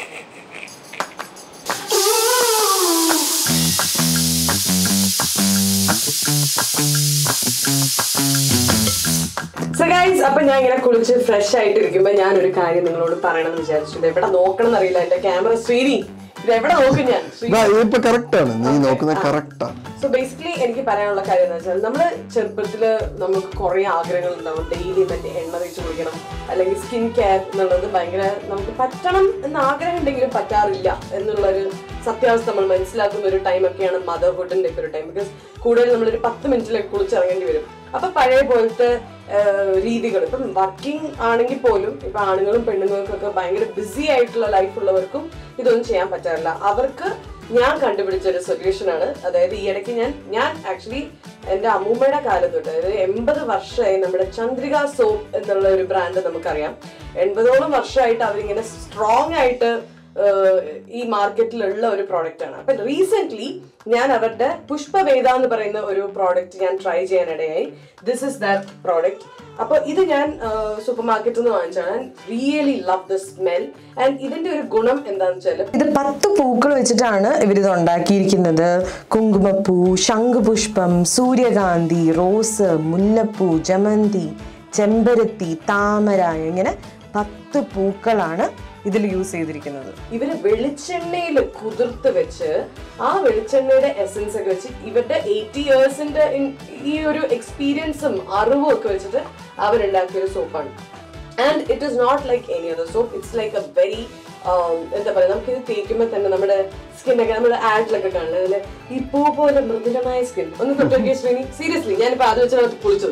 സോ ഗൈസ് അപ്പൊ ഞാൻ ഇങ്ങനെ കുളിച്ച് ഫ്രഷ് ആയിട്ട് ഇരിക്കുമ്പോ ഞാൻ ഒരു കാര്യം നിങ്ങളോട് പറയണമെന്ന് വിചാരിച്ചിട്ടുണ്ട് എവിടെ നോക്കണം എന്നറിയില്ല എന്റെ ക്യാമറ ശ്രീനി ഇത് എവിടെ നോക്കും ഞാൻ ഇതാ, ഇതിപ്പോ കറക്റ്റ് ആണ് നീ നോക്കുന്നത് കറക്റ്റ് ആണ് സോ ബേസിക്കലി എനിക്ക് പറയാനുള്ള കാര്യം എന്ന് വെച്ചാൽ നമ്മള് ചെറുപ്പത്തില് നമുക്ക് കുറെ ആഗ്രഹങ്ങൾ ഉണ്ടാവും ഡെയിലി മറ്റേ എണ്ണ തേച്ച് കുളിക്കണം അല്ലെങ്കിൽ സ്കിൻ കെയർ എന്നുള്ളത് ഭയങ്കര നമുക്ക് പറ്റണം എന്ന് ആഗ്രഹം ഉണ്ടെങ്കിലും പറ്റാറില്ല എന്നുള്ളൊരു സത്യാവസ്ഥ നമ്മൾ മനസ്സിലാക്കുന്ന ഒരു ടൈം ഒക്കെയാണ് മദർഹുഡിന്റെ ഒക്കെ ഒരു ടൈം ബിക്കോസ് കൂടുതൽ നമ്മളൊരു പത്ത് മിനിറ്റിലേക്ക് കുളിച്ചിറങ്ങേണ്ടി വരും അപ്പൊ പഴയ പോലത്തെ രീതികൾ ഇപ്പം വർക്കിംഗ് ആണെങ്കിൽ പോലും ഇപ്പൊ ആണുങ്ങളും പെണ്ണുങ്ങൾക്കൊക്കെ ഭയങ്കര ബിസി ആയിട്ടുള്ള ലൈഫ് ഉള്ളവർക്കും ഇതൊന്നും ചെയ്യാൻ പറ്റാറില്ല അവർക്ക് ഞാൻ കണ്ടുപിടിച്ച ഒരു സൊല്യൂഷൻ ആണ് അതായത് ഈ ഇടയ്ക്ക് ഞാൻ ഞാൻ ആക്ച്വലി എന്റെ അമ്മൂമ്മയുടെ കാലം തൊട്ട് അതായത് എൺപത് വർഷമായി നമ്മുടെ ചന്ദ്രിക സോപ്പ് എന്നുള്ള ഒരു ബ്രാൻഡ് നമുക്കറിയാം എൺപതോളം വർഷമായിട്ട് അവരിങ്ങനെ സ്ട്രോങ് ആയിട്ട് ഏഹ്, ഈ മാർക്കറ്റിലുള്ള ഒരു പ്രോഡക്റ്റ് ആണ് അപ്പൊ റീസെന്റ് ഞാൻ അവരുടെ പുഷ്പവേദ എന്ന് പറയുന്ന ഒരു പ്രോഡക്റ്റ് ഞാൻ ട്രൈ ചെയ്യാനിടയായി ദിസ് ഇസ് ദാറ്റ് പ്രോഡക്റ്റ് അപ്പൊ ഇത് ഞാൻ സൂപ്പർ മാർക്കറ്റിൽ നിന്ന് വാങ്ങിച്ചാണ് really love the smell and ഇതിന്റെ ഒരു ഗുണം എന്താണെന്ന് വെച്ചാൽ ഇത് പത്ത് പൂക്കൾ വെച്ചിട്ടാണ് ഇവരിത് ഉണ്ടാക്കിയിരിക്കുന്നത് കുങ്കുമപ്പൂ ശംഖുപുഷ്പം സൂര്യകാന്തി റോസ് മുല്ലപ്പൂ ജമന്തി ചെമ്പരത്തി താമര ഇങ്ങനെ പത്ത് പൂക്കളാണ് ഇതിൽ യൂസ് ചെയ്തിരിക്കുന്നത് ഇവര് വെളിച്ചെണ്ണയിൽ കുതിർത്ത് വെച്ച് ആ വെളിച്ചെണ്ണയുടെ എസൻസ് ഒക്കെ വെച്ച് ഇവരുടെ എയ്റ്റി ഇയേഴ്സിന്റെ ഈ ഒരു എക്സ്പീരിയൻസും അറിവും ഒക്കെ വെച്ചിട്ട് അവരുണ്ടാക്കിയ ഒരു സോപ്പാണ് and it is not like any other soap it's like a very എന്താ പറയുക നമുക്ക് ഇത് തേക്കുമ്പോൾ തന്നെ നമ്മുടെ സ്കിന്നൊക്കെ നമ്മുടെ ആഡിലൊക്കെ കാണുന്നത് അതില് ഈ പൂ പോലെ മൃദുലമായ സ്കിൻ ഒന്ന് തൊട്ടൊക്കെ ശ്രീനി സീരിയസ്ലി ഞാനിപ്പോ അത് വെച്ച് കുളിച്ചു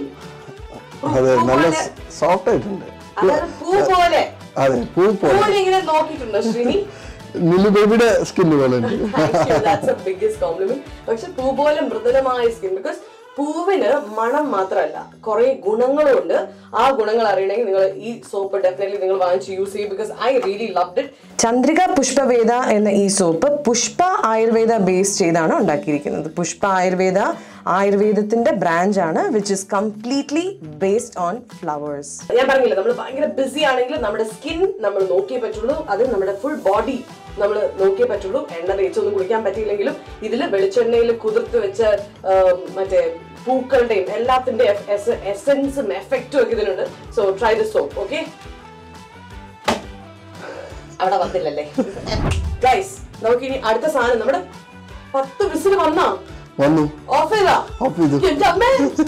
അതെ നല്ല സോഫ്റ്റ് ആയിട്ടുണ്ട് അതായത് പൂ പോലെ അതെ പൂ പോലെ പോലെ ഇങ്ങനെ നോക്കിയിട്ടുണ്ടോ ശ്രീനി നിലു ബേബിയുടെ സ്കിന്ന് പോലെ ഉണ്ട് ദാറ്റ്സ് എ ബിഗ്ഗസ്റ്റ് കോംപ്ലിമെന്റ് പക്ഷെ പൂ പോലെ മൃദുലമായ സ്കിൻ ബിക്കോസ് പൂവിന് മണം മാത്രമല്ല കുറെ ഗുണങ്ങളും ഉണ്ട് ആ ഗുണങ്ങൾ അറിയണമെങ്കിൽ നിങ്ങൾ ഈ സോപ്പ് ഡെഫിനറ്റ്ലി നിങ്ങൾ വാങ്ങിച്ച് യൂസ് ചെയ്യും because I really loved it Chandrika Pushpaveda എന്ന ഈ സോപ്പ് പുഷ്പ ആയുർവേദ ബേസ് ചെയ്താണ് ഉണ്ടാക്കിയിരിക്കുന്നത് പുഷ്പ ആയുർവേദ ആയുർവേദത്തിന്റെ ബ്രാഞ്ച് ആണ് which is completely based on flowers ഞാൻ പറഞ്ഞില്ല നമ്മൾ ഭയങ്കര ബിസി ആണെങ്കിൽ നമ്മുടെ സ്കിൻ നമ്മൾ നോക്കിയേ പറ്റുള്ളൂ അത് നമ്മുടെ ഫുൾ ബോഡി നമ്മൾ നോക്കിയേ പറ്റുള്ളൂ എണ്ണ തേച്ചൊന്നും കുളിക്കാൻ പറ്റിയില്ലെങ്കിലും ഇതിൽ വെളിച്ചെണ്ണയിൽ കുതിർത്ത് വെച്ച ആ, മറ്റേ പൂക്കളുടെയും എല്ലാത്തിന്റെ എസെൻസും എഫക്റ്റും ഒക്കെ ഇതിലുണ്ട് so try the soap okay അവിടെ വന്നില്ലല്ലേ ഗൈസ് നമുക്ക് ഇനി അടുത്ത സാധനം നമ്മുടെ പത്ത് വിസിൽ വന്നാ വന്നു ഓഫ് ചെയ്താ Off ചെയ്തു. എന്റെ അമ്മേ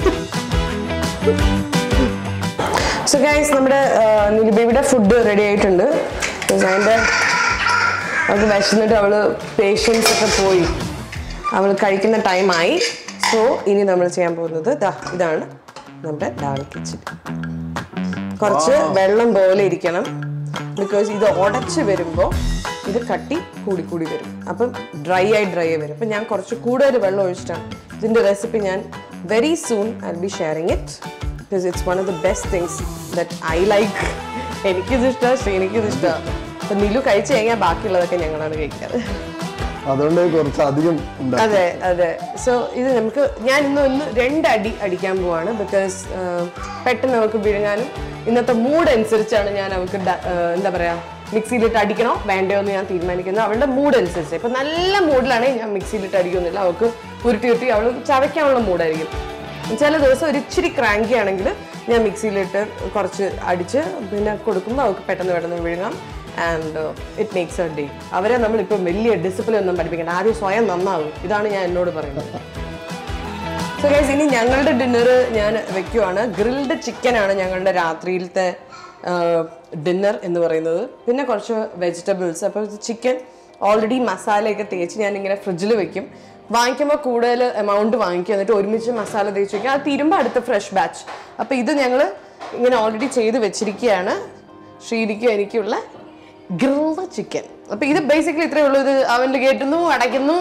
സോ ഗൈസ് നമ്മുടെ നിലുബേബിയുടെ ഫുഡ് റെഡി ആയിട്ടുണ്ട് Because അതിൻ്റെ അവൾക്ക് വിശന്നിട്ട് അവള് പേഷ്യൻസ് ഒക്കെ പോയി അവൾ കഴിക്കുന്ന ടൈമായി സോ ഇനി നമ്മൾ ചെയ്യാൻ പോകുന്നത് ദാ ഇതാണ് നമ്മുടെ ഡാൾ കിച്ചൺ കുറച്ച് വെള്ളം പോലെ ഇരിക്കണം ബിക്കോസ് ഇത് ഉടച്ച് വരുമ്പോൾ ഇത് കട്ടി കൂടി കൂടി വരും അപ്പം ഡ്രൈ ആയി ഡ്രൈ ആയി വരും അപ്പം ഞാൻ കുറച്ച് കൂടുതൽ വെള്ളം ഒഴിച്ചിട്ടാണ് ഇതിൻ്റെ റെസിപ്പി ഞാൻ very soon I be sharing it because it's one of the best things that I like എനിക്കിത് ഇഷ്ടമാണ് ശ്രീനിക്കിത് ഇഷ്ടമാണ് അപ്പം നിലു കഴിച്ചു കഴിഞ്ഞാൽ ബാക്കിയുള്ളതൊക്കെ ഞങ്ങളാണ് കഴിക്കാറ് അതുകൊണ്ട് കുറച്ച് അധികം ഉണ്ടാക്കി അതെ അതെ സോ ഇത് നമുക്ക് ഞാൻ ഇന്ന് ഒന്ന് രണ്ട് അടി അടിക്കാൻ പോവാണ് ബിക്കോസ് പെട്ടെന്ന് നമുക്ക് വിഴുങ്ങാനും ഇന്നത്തെ മൂഡ് അനുസരിച്ചാണ് ഞാൻ അവൾക്ക് ഡ- ആ, എന്താ പറയാ മിക്സിയിലിട്ട് അടിക്കണോ വേണ്ടയോ എന്ന് ഞാൻ തീരുമാനിക്കുന്നത് അവളുടെ മൂഡ് അനുസരിച്ച് ഇപ്പൊ നല്ല മൂഡിലാണെങ്കിൽ ഞാൻ മിക്സിയിലിട്ട് അടിക്കുന്നില്ല അവൾക്ക് ഉരുട്ടി ഉരുട്ടി അവൾ ചവയ്ക്കാനുള്ള മൂഡായിരിക്കും ചില ദിവസം ഒരു ഇച്ചിരി ക്രാങ്കി ആണെങ്കിൽ ഞാൻ മിക്സിയിലിട്ട് കുറച്ച് അടിച്ച് പിന്നെ കൊടുക്കുമ്പോൾ അവൾക്ക് പെട്ടെന്ന് പെട്ടെന്ന് വിഴുങ്ങാം and it makes a day അവരെ നമ്മളിപ്പോൾ വലിയ ഡിസിപ്ലിൻ ഒന്നും പഠിപ്പിക്കേണ്ട ആദ്യം സ്വയം നന്നാവും ഇതാണ് ഞാൻ എന്നോട് പറയുന്നത് സോ ഗൈസ് ഇനി ഞങ്ങളുടെ ഡിന്നർ ഞാൻ വെക്കുവാണ് ഗ്രിൽഡ് ചിക്കൻ ആണ് ഞങ്ങളുടെ രാത്രിയിലത്തെ ഡിന്നർ എന്ന് പറയുന്നത് പിന്നെ കുറച്ച് വെജിറ്റബിൾസ് അപ്പോൾ ചിക്കൻ ഓൾറെഡി മസാലയൊക്കെ തേച്ച് ഞാൻ ഇങ്ങനെ ഫ്രിഡ്ജിൽ വെക്കും വാങ്ങിക്കുമ്പോൾ കൂടുതൽ എമൗണ്ട് വാങ്ങിക്കും എന്നിട്ട് ഒരുമിച്ച് മസാല തേച്ച് വെക്കും അത് തീരുമ്പോൾ അടുത്ത ഫ്രഷ് ബാച്ച് അപ്പോൾ ഇത് ഞങ്ങൾ ഇങ്ങനെ ഓൾറെഡി ചെയ്ത് വെച്ചിരിക്കുകയാണ് ശ്രീനിക്കും എനിക്കുള്ള ഗ്രിൽഡ് ചിക്കൻ അപ്പോൾ ഇത് ബേസിക്കലി ഇത്രയേ ഉള്ളൂ ഇത് അവൻ്റെ കയറ്റുന്നു അടയ്ക്കുന്നു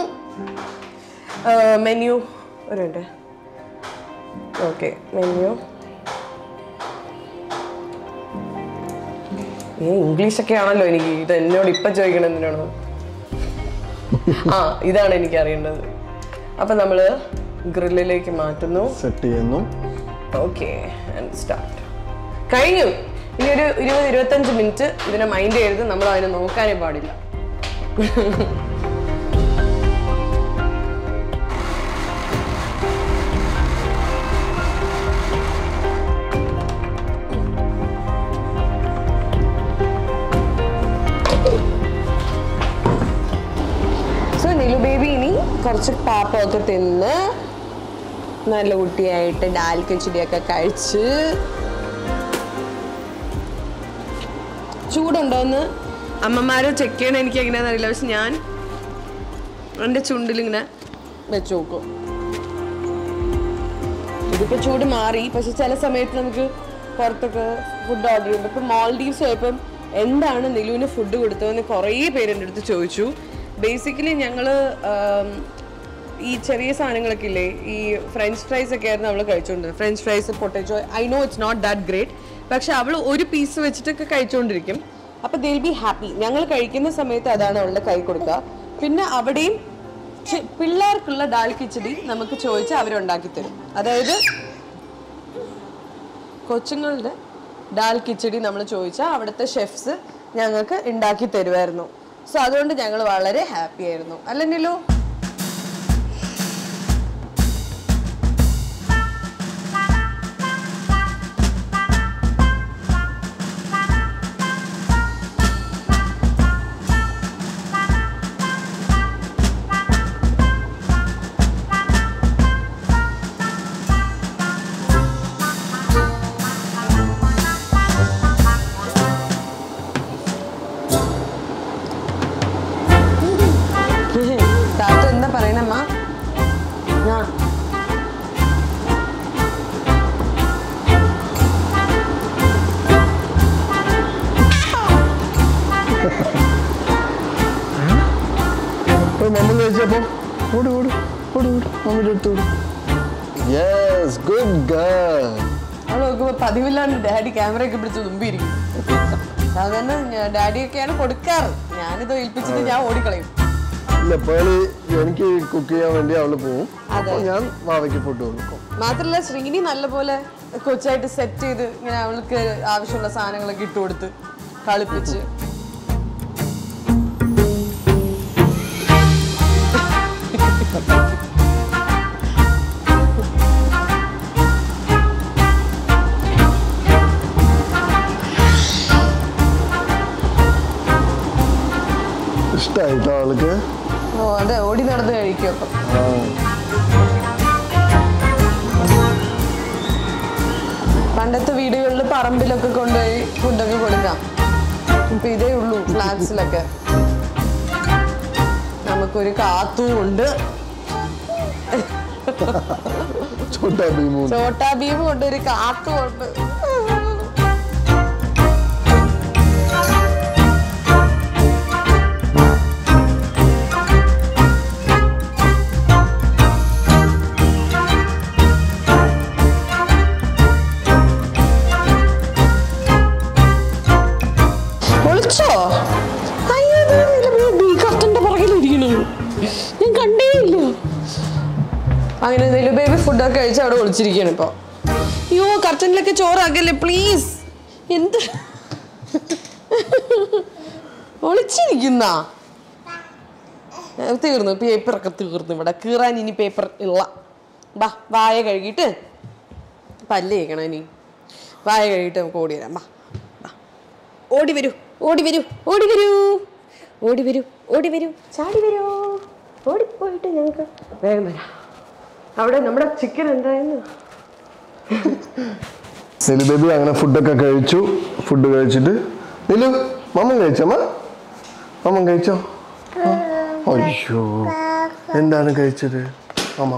മെനു ഒരു മിനിറ്റ് ഓക്കെ മെനു ഏ ഇംഗ്ലീഷ് ഒക്കെ ആണല്ലോ എനിക്ക് ഇത് എന്നോട് ഇപ്പൊ ചോദിക്കണം എന്തിനാണോ ആ ഇതാണ് എനിക്ക് അറിയേണ്ടത് അപ്പൊ നമ്മള് ഗ്രില്ലിലേക്ക് മാറ്റുന്നു സെറ്റ് ചെയ്യുന്നു ഓക്കെ സ്റ്റാർട്ട് കഴിഞ്ഞു ഇനി ഒരു ഇരുപത് ഇരുപത്തഞ്ച് മിനിറ്റ് ഇതിനെ മൈൻഡ് ചെയ്ത് നമ്മൾ അതിനെ നോക്കാനേ പാടില്ല സോ നിലു ബേബി ഇനി കുറച്ച് പാപ്പമൊക്കെ തിന്ന് നല്ല കുട്ടിയായിട്ട് ഡാൽ കിച്ചടിയൊക്കെ കഴിച്ച് ചൂടുണ്ടോന്ന് അമ്മമാരെ ചെക്ക് ചെയ്യണം എനിക്ക് എങ്ങനെയാണെന്ന് അറിയില്ല പക്ഷെ ഞാൻ എൻ്റെ ചുണ്ടിലിങ്ങനെ വെച്ച് നോക്കും ഇതിപ്പോ ചൂട് മാറി പക്ഷെ ചില സമയത്ത് നമുക്ക് പുറത്തൊക്കെ ഫുഡ് ഓർഡർ ചെയ്യുമ്പോൾ ഇപ്പൊ മാൾഡീവ്സ് പോയപ്പം എന്താണ് നിലുവിന് ഫുഡ് കൊടുത്തതെന്ന് കുറേ പേര് എൻ്റെ അടുത്ത് ചോദിച്ചു ബേസിക്കലി ഞങ്ങള് ആം, ഈ ചെറിയ സാധനങ്ങളൊക്കെ ഇല്ലേ ഈ ഫ്രഞ്ച് ഫ്രൈസ് ഒക്കെ ആയിരുന്നു അവൾ കഴിച്ചുകൊണ്ടിരുന്നത് french fries potato I know it's not that great പക്ഷെ അവൾ ഒരു പീസ് വെച്ചിട്ടൊക്കെ കഴിച്ചുകൊണ്ടിരിക്കും അപ്പൊ ദിൽ ബി ഹാപ്പി ഞങ്ങൾ കഴിക്കുന്ന സമയത്ത് അതാണ് അവളുടെ കൈ കൊടുക്കുക പിന്നെ അവിടെയും ചെ- പിള്ളേർക്കുള്ള ഡാൽ കിച്ചടി നമുക്ക് ചോദിച്ചാൽ അവരുണ്ടാക്കി തരും അതായത് കൊച്ചുങ്ങളുടെ ഡാൽ കിച്ചടി നമ്മൾ ചോദിച്ചാൽ അവിടുത്തെ ഷെഫ്സ് ഞങ്ങൾക്ക് ഉണ്ടാക്കി തരുമായിരുന്നു സോ അതുകൊണ്ട് ഞങ്ങൾ വളരെ ഹാപ്പി ആയിരുന്നു അല്ലെങ്കിലോ താത്ത എന്താ പറയണമ്മ ആ അപ്പൊ മമ്മ കഴിച്ചപ്പോ ഓടി ഓടി ഓടി ഓടി മമ്മിയുടെ അടുത്ത് ഓടി യെസ് ഗുഡ് ഗേൾ അവൾ നോക്കുമ്പോ പതിവില്ലാണ്ട് ഡാഡി ക്യാമറയൊക്കെ പിടിച്ച് തുമ്പിയിരിക്കും സാധാരണ ഞാൻ- ഡാഡിയൊക്കെയാണ് കൊടുക്കാറ് ഞാനിത് ഏൽപ്പിച്ചിട്ട് ഞാൻ ഓടിക്കളയും ഇല്ല പേളി എനിക്ക് കുക്ക് ചെയ്യാൻ വേണ്ടി അവള് പോവും അതെ. അപ്പൊ ഞാൻ വാവയ്ക്ക് ഫുഡ് കൊടുക്കും മാത്രല്ല ശ്രീനി നല്ലപോലെ കൊച്ചായിട്ട് സെറ്റ് ചെയ്ത് ഇങ്ങനെ അവൾക്ക് ആവശ്യമുള്ള സാധനങ്ങളൊക്കെ ഇട്ട് കൊടുത്ത് കളിപ്പിച്ച് ഇഷ്ടായിട്ടോ അവൾക്ക് ഓ അതെ ഓടി നടന്ന് കഴിക്കും അപ്പം ആ. പണ്ടത്തെ വീടുകളിൽ പറമ്പിലൊക്കെ കൊണ്ടുപോയി ഫുഡൊക്കെ കൊടുക്കാം ഇപ്പൊ ഇതേ ഉള്ളൂ ഫ്ലാറ്റ്സിലൊക്കെ നമുക്കൊരു കാത്തും ഉണ്ട് ചോട്ടാ ഭീമു ചോട്ടാ ഭീമും ഉണ്ട് ഒരു കാത്തും ഉണ്ട് ഒളിച്ചോ അയ്യോ ദേ നിലവിലെ ബീ കർട്ടന്റെ പുറകിലിരിക്കണു ഞാൻ കണ്ടേയില്ല അങ്ങനെ നിലു ബേബി ഫുഡൊക്കെ കഴിച്ച് അവിടെ ഒളിച്ചിരിക്കുകയാണ് ഇപ്പൊ അയ്യോ കർട്ടനിലൊക്കെ ചോറാക്കല്ലേ പ്ലീസ് എന്ത് ഒളിച്ചിരിക്കുന്ന തീർന്നു പേപ്പറൊക്കെ തീർന്നു ഇവിടെ കീറാൻ ഇനി പേപ്പർ ഇല്ല ബാ വായ കഴുകിയിട്ട് പല്ല് കേൾക്കണം ഇനി വായ കഴുകിയിട്ട് നമുക്ക് ഓടി വരാം ബാ ബാ. ഓടി വരൂ ഓടി വരൂ ഓടി വരൂ ഓടി വരൂ ഓടി വരൂ ചാടി വരൂ ഓടിപ്പോയിട്ട് ഞങ്ങൾക്ക് വേഗം വരാം അവിടെ നമ്മുടെ ചിക്കൻ എന്തായിരുന്നു സെലി ബേബി അങ്ങനെ ഫുഡൊക്കെ കഴിച്ചു ഫുഡ് കഴിച്ചിട്ട് നിലു മമ്മൻ കഴിച്ചമ്മ മമ്മൻ കഴിച്ചോ ആ. അയ്യോ എന്താണ് കഴിച്ചത് അമ്മ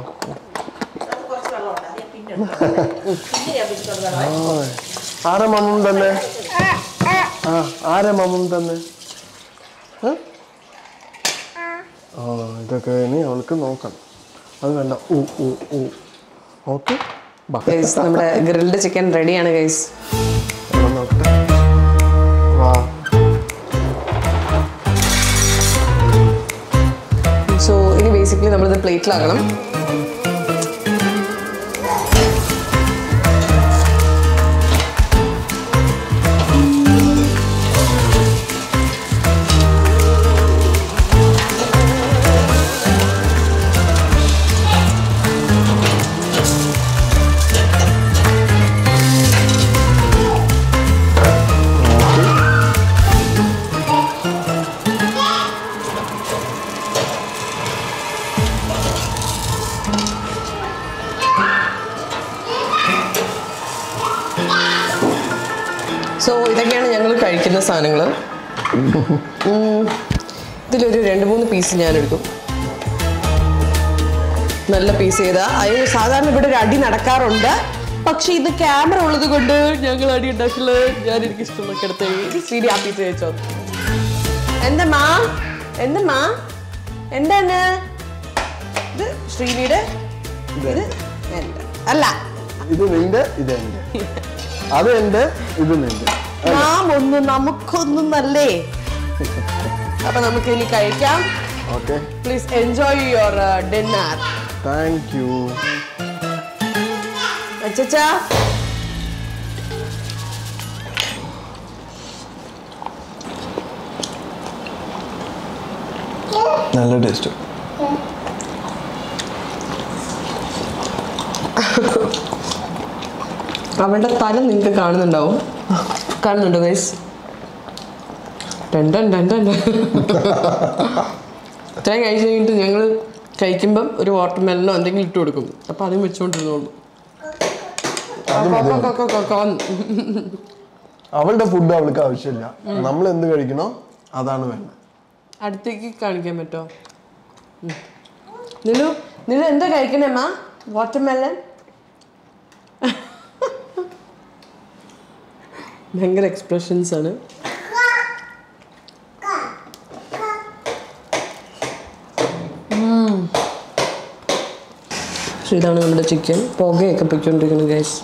ആ. ആരാ മമ്മൻ തന്നെ ആ ആരാ മമ്മൻ തന്നെ ഏ? ആ ഇതൊക്കെ ഇനി അവൾക്ക് നോക്കണം അത് വേണ്ട ഊ ഊ ഊ ഓക്കെ ബാ ഗൈസ് നമ്മുടെ ഗ്രിൽഡ് ചിക്കൻ റെഡിയാണ് ഗൈസ് ഒന്ന് നോക്കട്ടെ വാ സോ ഇനി ബേസിക്കലി നമ്മളിത് പ്ലേറ്റിലാക്കണം കഴിക്കുന്ന സാധനങ്ങൾ ഇതിലൊരു രണ്ട് മൂന്ന് പീസ് ഞാൻ എടുക്കും നല്ല പീസ് ചെയ്താ അതിന് സാധാരണ ഇവിടെ ഒരു അടി നടക്കാറുണ്ട് പക്ഷെ ഇത് ക്യാമറ ഉള്ളത് കൊണ്ട് ഞങ്ങൾ അടി ഉണ്ടാക്കില്ല ഞാൻ എനിക്ക് ഇഷ്ടമുള്ള എടുത്ത് ശരി ആ പീസ് കഴിച്ചോ എന്തമ്മാ എന്തമ്മാ എന്താണ് ഇത് ശ്രീനിയുടെ ഇത് എൻ്റെ അല്ല ഇത് നിന്റെ ഇത് എന്റെ അത് എന്റെ ഇത് നിന്റെ നാം ഒന്ന് നമുക്കൊന്നും നല്ലേ അപ്പൊ നമുക്ക് ഇനി കഴിക്കാം okay please enjoy your dinner thank you അച്ചാ നല്ല ടേസ്റ്റ് അവളുടെ തല നിങ്ങൾക്ക് കാണുന്നുണ്ടാവും കാണുന്നുണ്ടോ ഗൈസ് ടെൻഡൻ ടെൻഡൻ ഇത്രയും കഴിച്ച് കഴിഞ്ഞിട്ട് ഞങ്ങൾ കഴിക്കുമ്പം ഒരു വാട്ടർ മെലനോ എന്തെങ്കിലും ഇട്ട് കൊടുക്കും അപ്പം അതും വെച്ചുകൊണ്ടിരുന്നോളൂ അവളുടെ ഫുഡ് അവൾക്ക് ആവശ്യമില്ല നമ്മൾ എന്ത് കഴിക്കണോ അതാണ് വേണ്ടത് അടുത്തേക്ക് കാണിക്കാൻ പറ്റുമോ നിലു നിലു എന്താ കഴിക്കണേ അമ്മ വാട്ടർ മെലൻ ഭയങ്കര എക്സ്പ്രഷൻസ് ആണ് ഉം. So ഇതാണ് നമ്മുടെ ചിക്കൻ പുകയൊക്കെ പൊയ്ക്കൊണ്ടിരിക്കുന്നത് ഗൈസ്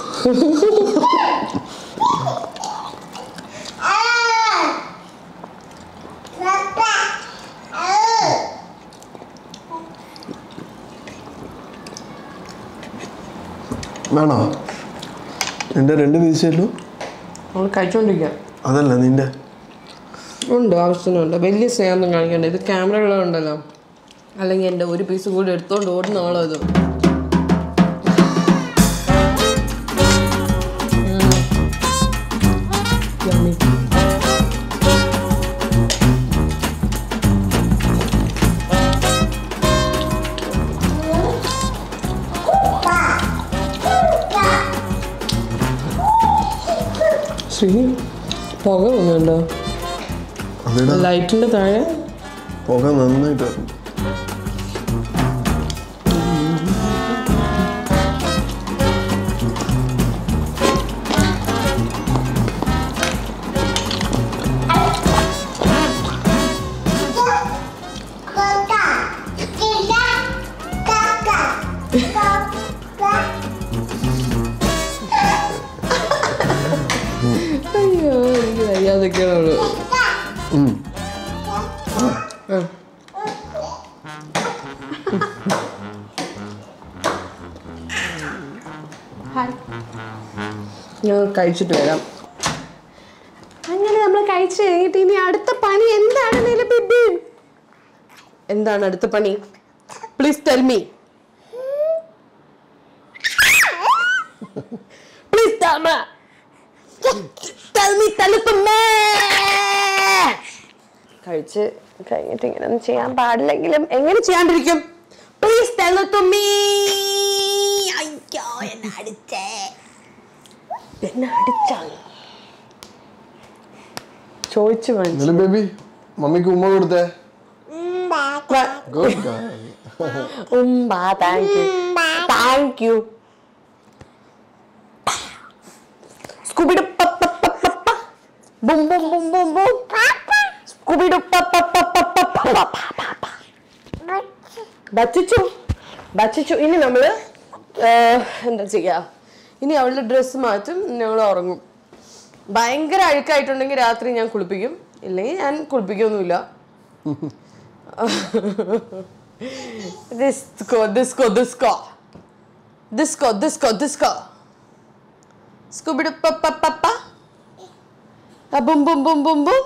വേണോ നിന്റെ രണ്ട് പീസേലു നമ്മൾ കഴിച്ചുകൊണ്ടിരിക്കുക അതല്ല നിന്റെ ഉണ്ട് ആവശ്യത്തിനുണ്ട് വലിയ സ്നേഹമൊന്നും കാണിക്കണ്ട ഇത് ക്യാമറ ഉള്ളതുണ്ടല്ലോ അല്ലെങ്കിൽ എൻ്റെ ഒരു പീസ് കൂടി എടുത്തോണ്ട് ഓടുന്ന ആളോ ഇത് Yummy. ശ്രീ പുക വന്നുണ്ടോ അതിടാ ലൈറ്റിന്റെ താഴെ പുക നന്നായിട്ട് വരും. അയ്യോ എനിക്ക് വയ്യാതൊക്കെയാണ് ഉം. ഞാൻ കഴിച്ചിട്ട് വരാം അങ്ങനെ നമ്മൾ കഴിച്ചു കഴിഞ്ഞിട്ട് ഇനി അടുത്ത പണി എന്താണ് നിലബിബി എന്താണ് അടുത്ത പണി please tell me please tell me തലുപ്പമ്മേ കഴിച്ച് കഴിഞ്ഞിട്ട് ഇങ്ങനെ ഒന്നും ചെയ്യാൻ പാടില്ലെങ്കിലും എങ്ങനെ ചെയ്യാണ്ടിരിക്കും പ്ലീസ് തലുത്തുമ്മീ അയ്യോ എന്നെ അടിച്ചേ എന്നെ അടിച്ചാണ് ചോദിച്ചു വാങ്ങിച്ചു നില ബേബി മമ്മിക്ക് ഉമ്മ കൊടുത്തേ ഗുഡ് ഉമ്മ thank you thank you Scooby Doo boom boom boom boom boom Scooby Doo ബച്ചിച്ചു ബച്ചിച്ചു ഇനി നമ്മള് ഏഹ്, എന്താ ചെയ്യാ ഇനി അവളുടെ ഡ്രസ്സ് മാറ്റും ഞങ്ങൾ ഉറങ്ങും ഭയങ്കര അഴുക്കായിട്ടുണ്ടെങ്കിൽ രാത്രി ഞാൻ കുളിപ്പിക്കും ഇല്ലെങ്കിൽ ഞാൻ കുളിപ്പിക്കൊന്നുമില്ല Disco, disco, disco. Disco, disco, disco. Scooby Doo pa pa pa pa. A boom boom boom boom boom.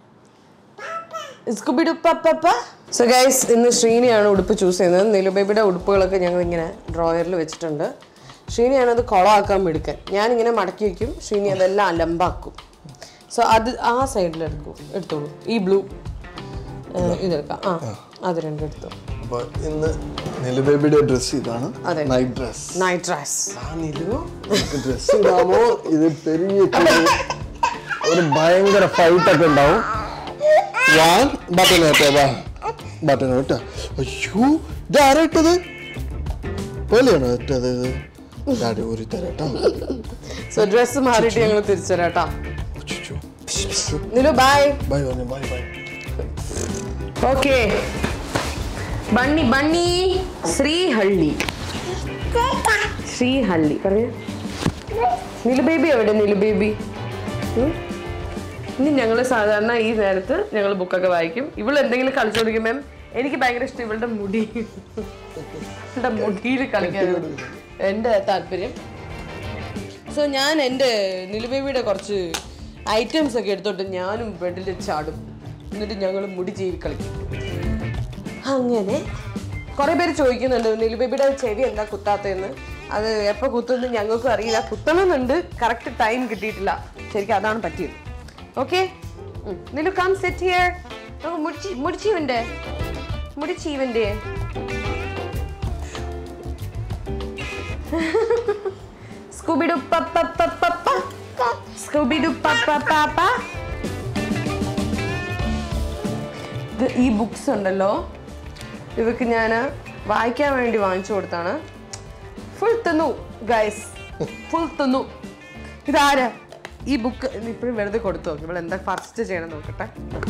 Scooby Doo pa pa pa. So guys ഇന്ന് ശ്രീനിയാണ് ഉടുപ്പ് ചൂസ് ചെയ്യുന്നത് നിലുബേബിയുടെ ഉടുപ്പുകളൊക്കെ ഞങ്ങൾ ഇങ്ങനെ ഡ്രോയറിൽ വെച്ചിട്ടുണ്ട് ശ്രീനിയാണ് അത് കുളമാക്കാൻ എടുക്കാൻ ഞാനിങ്ങനെ മടക്കി വെക്കും ശ്രീനി അതെല്ലാം അലമ്പാക്കും സോ അത് ആ സൈഡിൽ എടുക്കും എടുത്തോളൂ ഈ ബ്ലൂ ഇതെടുക്കാം ആ അത് രണ്ടും എടുത്തു അപ്പൊ ഇന്ന് നില ബേബിയുടെ ഡ്രസ് ഇതാണ് അതെ. Night dress night dress dress ഇടാമോ ഇത് പെരിയ ചൂട് ഒരു ഭയങ്കര ഫൈറ്റ് ഒക്കെ ഉണ്ടാവും ഞാൻ ബട്ടൺ കേട്ടോ വാ ബട്ടൺ കേട്ടോ അയ്യോ ഇത് ആരാ ഇട്ടത് പോലെയാണോ ഇട്ടത് ഡാഡി ഒരു തരാട്ടോ സോ ഡ്രസ് മാറിയിട്ട് ഞങ്ങൾ തിരിച്ചുതരാട്ടാ അച്ചോ. നിലു ബൈ ബൈ വന്നെ bye bye okay bunny bunny ശ്രീഹള്ളി ശ്രീഹള്ളി പറയ നിലു ബേബി എവിടെ നിലു ബേബി ഉം? ഇനി ഞങ്ങൾ സാധാരണ ഈ നേരത്ത് ഞങ്ങൾ ബുക്കൊക്കെ വായിക്കും ഇവൾ എന്തെങ്കിലും കളിച്ചോണ്ടിരിക്കും മാം എനിക്ക് ഭയങ്കര ഇഷ്ടം ഇവളുടെ മുടി ഇവളുടെ മുടിയിൽ കളിക്കാനാണ് എൻ്റെ താല്പര്യം സോ ഞാൻ എൻ്റെ നിലുബേബിയുടെ കുറച്ച് ഐറ്റംസ് ഒക്കെ എടുത്തോട്ട് ഞാനും ബെഡിൽ ചാടും എന്നിട്ട് ഞങ്ങൾ മുടി ജീവി കളിക്കും അങ്ങനെ കുറെ പേര് ചോദിക്കുന്നുണ്ട് നിലുബേബിയുടെ ചെവി എന്താ കുത്താത്തതെന്ന് അത് എപ്പോ കുത്തുന്നു ഞങ്ങൾക്കും അറിയില്ല കുത്തണമെന്നുണ്ട് കറക്റ്റ് ടൈം കിട്ടിയിട്ടില്ല ശരിക്കും അതാണ് പറ്റിയത് okay Nilu come set here നമുക്ക് മുടിച്ചി മുടിച്ചീവന്റെ മുടിച്ചീവന്റെ സ്കൂബിഡു പപ്പ പപ്പ പപ്പ സ്കൂബിഡു പപ്പ പാപ്പ ഇത് ഈ ബുക്സ് ഉണ്ടല്ലോ ഇവക്ക് ഞാൻ വായിക്കാൻ വേണ്ടി വാങ്ങിച്ചു കൊടുത്താണ് ഫുൾ തിന്നു ഗൈസ് ഫുൾ തിന്നു ഇതാരാ ഈ ബുക്ക് ഇപ്പോഴും വെറുതെ കൊടുത്തു നോക്കി ഇവിടെ എന്താ ഫസ്റ്റ് ചെയ്യണം നോക്കട്ടെ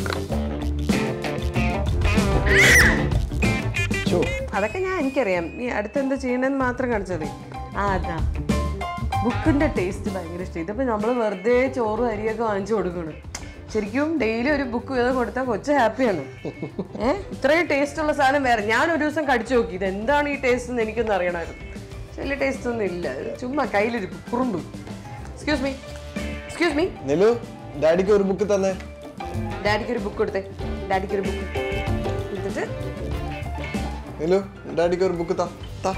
ചോ അതൊക്കെ ഞാൻ എനിക്കറിയാം നീ അടുത്ത് എന്താ ചെയ്യണമെന്ന് മാത്രം കാണിച്ചത് ആ അതാ ബുക്കിന്റെ ടേസ്റ്റ് ഭയങ്കര ഇഷ്ടം ഇതിപ്പോ നമ്മൾ വെറുതെ ചോറും അരിയൊക്കെ വാങ്ങിച്ചു കൊടുക്കണം ശരിക്കും ഡെയിലി ഒരു ബുക്ക് വീതം കൊടുത്താൽ കൊച്ചു ഹാപ്പിയാണ് ഏഹ് ഇത്രയും ടേസ്റ്റ് ഉള്ള സാധനം വേറെ ഞാൻ ഒരു ദിവസം കടിച്ചു നോക്കി ഇത് എന്താണ് ഈ ടേസ്റ്റ് എന്ന് എനിക്കൊന്നും അറിയണമായിരുന്നു പക്ഷെ വലിയ ടേസ്റ്റ് ഒന്നും ഇല്ല ഇത് ചുമ്മാ കയ്യിലൊരു കുറുമ്പും excuse me excuse me Nilu ഡാഡിക്ക് ഒരു ബുക്ക് തന്നെ ഡാഡിക്ക് ഒരു ബുക്ക് കൊടുത്തേ ഡാഡിക്ക് ഒരു ബുക്ക് എന്നിട്ട് നിലു ഡാഡിക്ക് ഒരു ബുക്ക് താ താ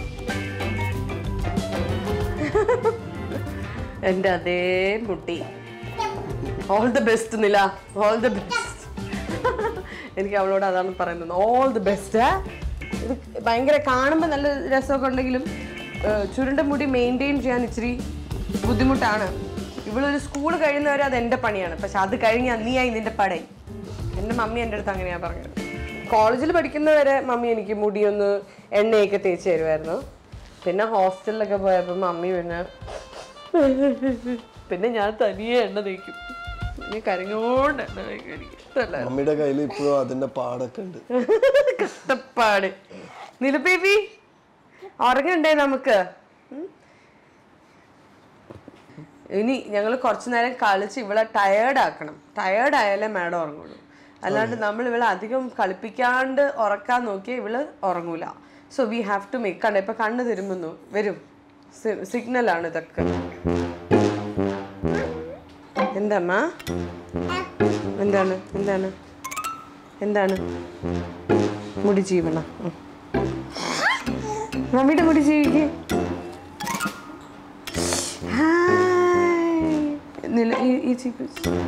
എൻ്റെ അതേ മുട്ടി all the best Nila all the best എനിക്ക് അവളോട് അതാണ് പറയുന്നത് ഓൾ ദി ബെസ്റ്റ് ഇത് ഭയങ്കര കാണുമ്പോൾ നല്ല രസമൊക്കെ ഉണ്ടെങ്കിലും ഏഹ്, ചുരുണ്ട മുടി മെയിൻറ്റെയിൻ ചെയ്യാൻ ഇച്ചിരി ബുദ്ധിമുട്ടാണ് ഇവളൊരു സ്കൂൾ കഴിയുന്നവരെ അത് എൻ്റെ പണിയാണ് പക്ഷെ അത് കഴിഞ്ഞാൽ നീയായി നിന്റെ പടയി എൻ്റെ മമ്മി എൻ്റെ അടുത്ത് അങ്ങനെയാണ് പറഞ്ഞത് കോളേജിൽ പഠിക്കുന്നവരെ മമ്മി എനിക്ക് മുടിയൊന്ന് എണ്ണയൊക്കെ തേച്ച് തരുമായിരുന്നു പിന്നെ ഹോസ്റ്റലിലൊക്കെ പോയപ്പോൾ മമ്മി പിന്നെ പിന്നെ ഞാൻ തനിയെ എണ്ണ തേക്കും ഞാൻ കരഞ്ഞോണ്ട് എണ്ണ തേക്കും എനിക്ക് ഇഷ്ടമല്ല മമ്മിയുടെ കയ്യിൽ ഇപ്പോഴും അതിന്റെ പാടൊക്കെ ഉണ്ട് കഷ്ടപ്പാട് നില ബേബി ഉറങ്ങണ്ടേ നമുക്ക് ഉം? ഇനി ഞങ്ങൾ കുറച്ചു നേരം കളിച്ച് ഇവളെ ടയേർഡ് ആക്കണം ടയേർഡ് ആയാലേ മാഡം ഉറങ്ങുള്ളൂ അല്ലാണ്ട് നമ്മൾ ഇവളെ അധികം കളിപ്പിക്കാണ്ട് ഉറക്കാൻ നോക്കിയാൽ ഇവള് ഉറങ്ങൂല so we have to make കണ്ട ഇപ്പൊ കണ്ണ് തിരുമ്പുന്നു വരും സിഗ്നൽ ആണ് ഇതൊക്കെ എന്താമ്മ എന്താണ് എന്താണ് എന്താണ് മുടി ജീവന മമ്മിയുടെ മുടി ജീവിക്ക് ഹായ്. നില ഈ ഈ ചീപ്പ്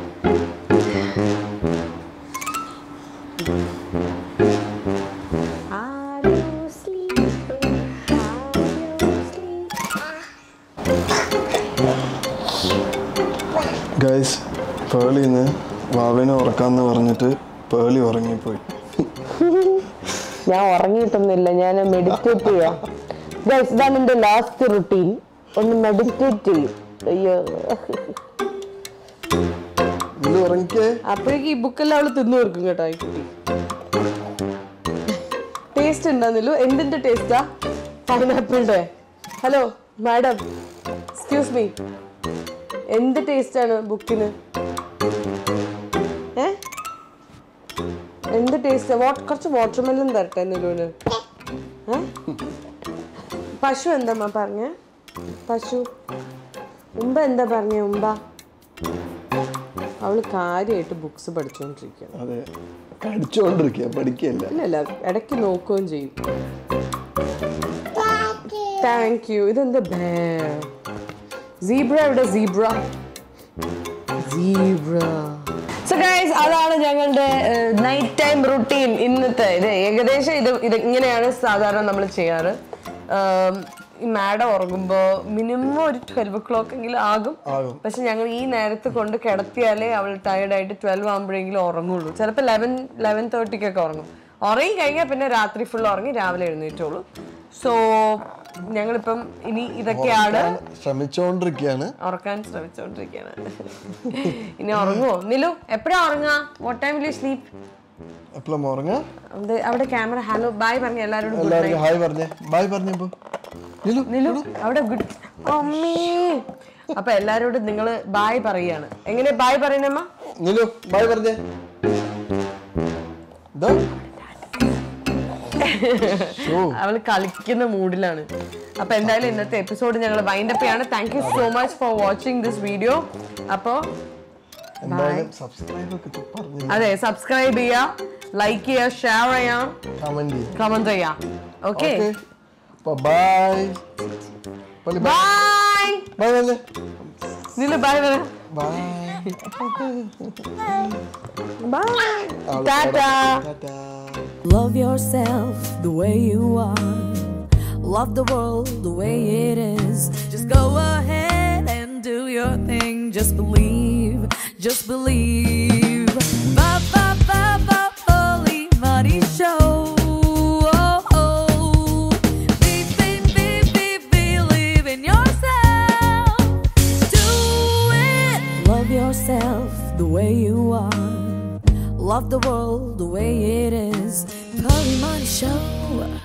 ഗൈസ് പേളിന്ന് വാവേനെ ഉറക്കാന്ന് പറഞ്ഞിട്ട് പേളി ഉറങ്ങിപ്പോയി ഞാൻ ഉറങ്ങിയിട്ടൊന്നുമില്ല ഞാൻ മെഡിറ്റേറ്റ് ചെയ്യാം Guys, ഇതാണ് എൻ്റെ ലാസ്റ്റ് റുട്ടീൻ ഒന്ന് മെഡിറ്റേറ്റ് ചെയ്യും അയ്യോ ഇത് ഉറങ്ങിക്കേ അപ്പോഴേക്ക് ഈ ബുക്കെല്ലാം അവള് തിന്നു തീർക്കും കേട്ടോ ഈ കുട്ടി ടേസ്റ്റ് ഉണ്ടെന്നല്ലോ എന്തിന്റെ ടേസ്റ്റാ പൈനാപ്പിളിന്റെ ഹലോ മാഡം എക്സ്ക്യൂസ് മീ എന്ത് ടേസ്റ്റ് ആണ് ബുക്കിന് ഏ എന്ത് ടേസ്റ്റ് വാട്ട് കുറച്ച് വാട്ടർമെലൻ തരട്ടെ നിലുവിന് ഏ പശു എന്താ പറഞ്ഞ പശു ഉമ്പ എന്താ പറഞ്ഞ ഉമ്പ അവള് കാര്യമായിട്ട് ബുക്സ് പഠിച്ചുകൊണ്ടിരിക്കുകയാണ് അതെ കടിച്ചുകൊണ്ടിരിക്കുക പഠിക്കല്ല ഇല്ല ഇല്ല ഇടയ്ക്ക് നോക്കുകയും ചെയ്യും താങ്ക് യു ഇതെന്താ സീബ്ര എവിടെ സീബ്ര സീബ്ര സോ ഗൈസ് അതാണ് ഞങ്ങളുടെ നൈറ്റ് ടൈം റുട്ടീൻ ഇന്നത്തെ ഇത് ഏകദേശം ഇത് ഇത് ഇങ്ങനെയാണ് സാധാരണ നമ്മൾ ചെയ്യാറ് ഈ മാഡം ഉറങ്ങുമ്പോ മിനിമം ഒരു ട്വൽവ് ഒ ക്ലോക്ക് എങ്കിലും ആകും ആകും. പക്ഷെ ഞങ്ങൾ ഈ നേരത്ത് കൊണ്ട് കിടത്തിയാലേ അവൾ ടയർഡ് ആയിട്ട് ട്വൽവ് ആകുമ്പോഴെങ്കിലും ഉറങ്ങുള്ളൂ ചിലപ്പോൾ ലെവൻ ലെവൻ തേർട്ടിക്കൊക്കെ ഉറങ്ങും ഉറങ്ങി കഴിഞ്ഞാൽ പിന്നെ രാത്രി ഫുൾ ഉറങ്ങി രാവിലെ എഴുന്നേറ്റുള്ളൂ സോ ഞങ്ങളിപ്പം ഇനി ഇതൊക്കെയാണ് ശ്രമിച്ചുകൊണ്ടിരിക്കുകയാണ് ഉറക്കാൻ ശ്രമിച്ചുകൊണ്ടിരിക്കുകയാണ് ഇനി ഉറങ്ങുമോ നിലു എപ്പോഴാ ഉറങ്ങാ what time will you sleep എപ്പോഴും ഉറങ്ങാ അവിടെ ക്യാമറ ഹലോ ബൈ പറഞ്ഞു എല്ലാവരോടും ഗുഡ് എല്ലാവർക്കും ഹായ് പറഞ്ഞേ ബായ് പറഞ്ഞപ്പോ നിലു നിലു അവിടെ ഗുഡ് അമ്മേ അപ്പൊ എല്ലാരോടും നിങ്ങൾ ബായ് പറയാണ് എങ്ങനെ ബായ് പറയണമ്മ നിലു ബായ് പറഞ്ഞേ ഇതാ അവൾ കളിക്കുന്ന മൂഡിലാണ് അപ്പൊ എന്തായാലും ഇന്നത്തെ എപ്പിസോഡ് ഞങ്ങൾ വൈൻഡപ്പ് ചെയ്യാണ് thank you so much for watching this video അപ്പോ എന്തായാലും സബ്സ്ക്രൈബ് ഒക്കെ പറഞ്ഞു അതെ സബ്സ്ക്രൈബ് ചെയ്യാ ലൈക്ക് ചെയ്യാ ഷെയർ ചെയ്യാം കമന്റ് ചെയ്യും കമന്റ് ചെയ്യാം ഓക്കെ ഓക്കെ അപ്പൊ ബൈ ബൈ ബൈ ബൈ പറഞ്ഞേ നില ബൈ പറ bye bye tata tata Love yourself the way you are. Love the world the way it is. Just go ahead and do your thing. Just believe, just believe. Ba ba ba ba holy money show. Oh, oh. Be, be, be, be, believe in yourself. Do it. Love yourself the way you are. Love the world the way it is. Holy Money Show.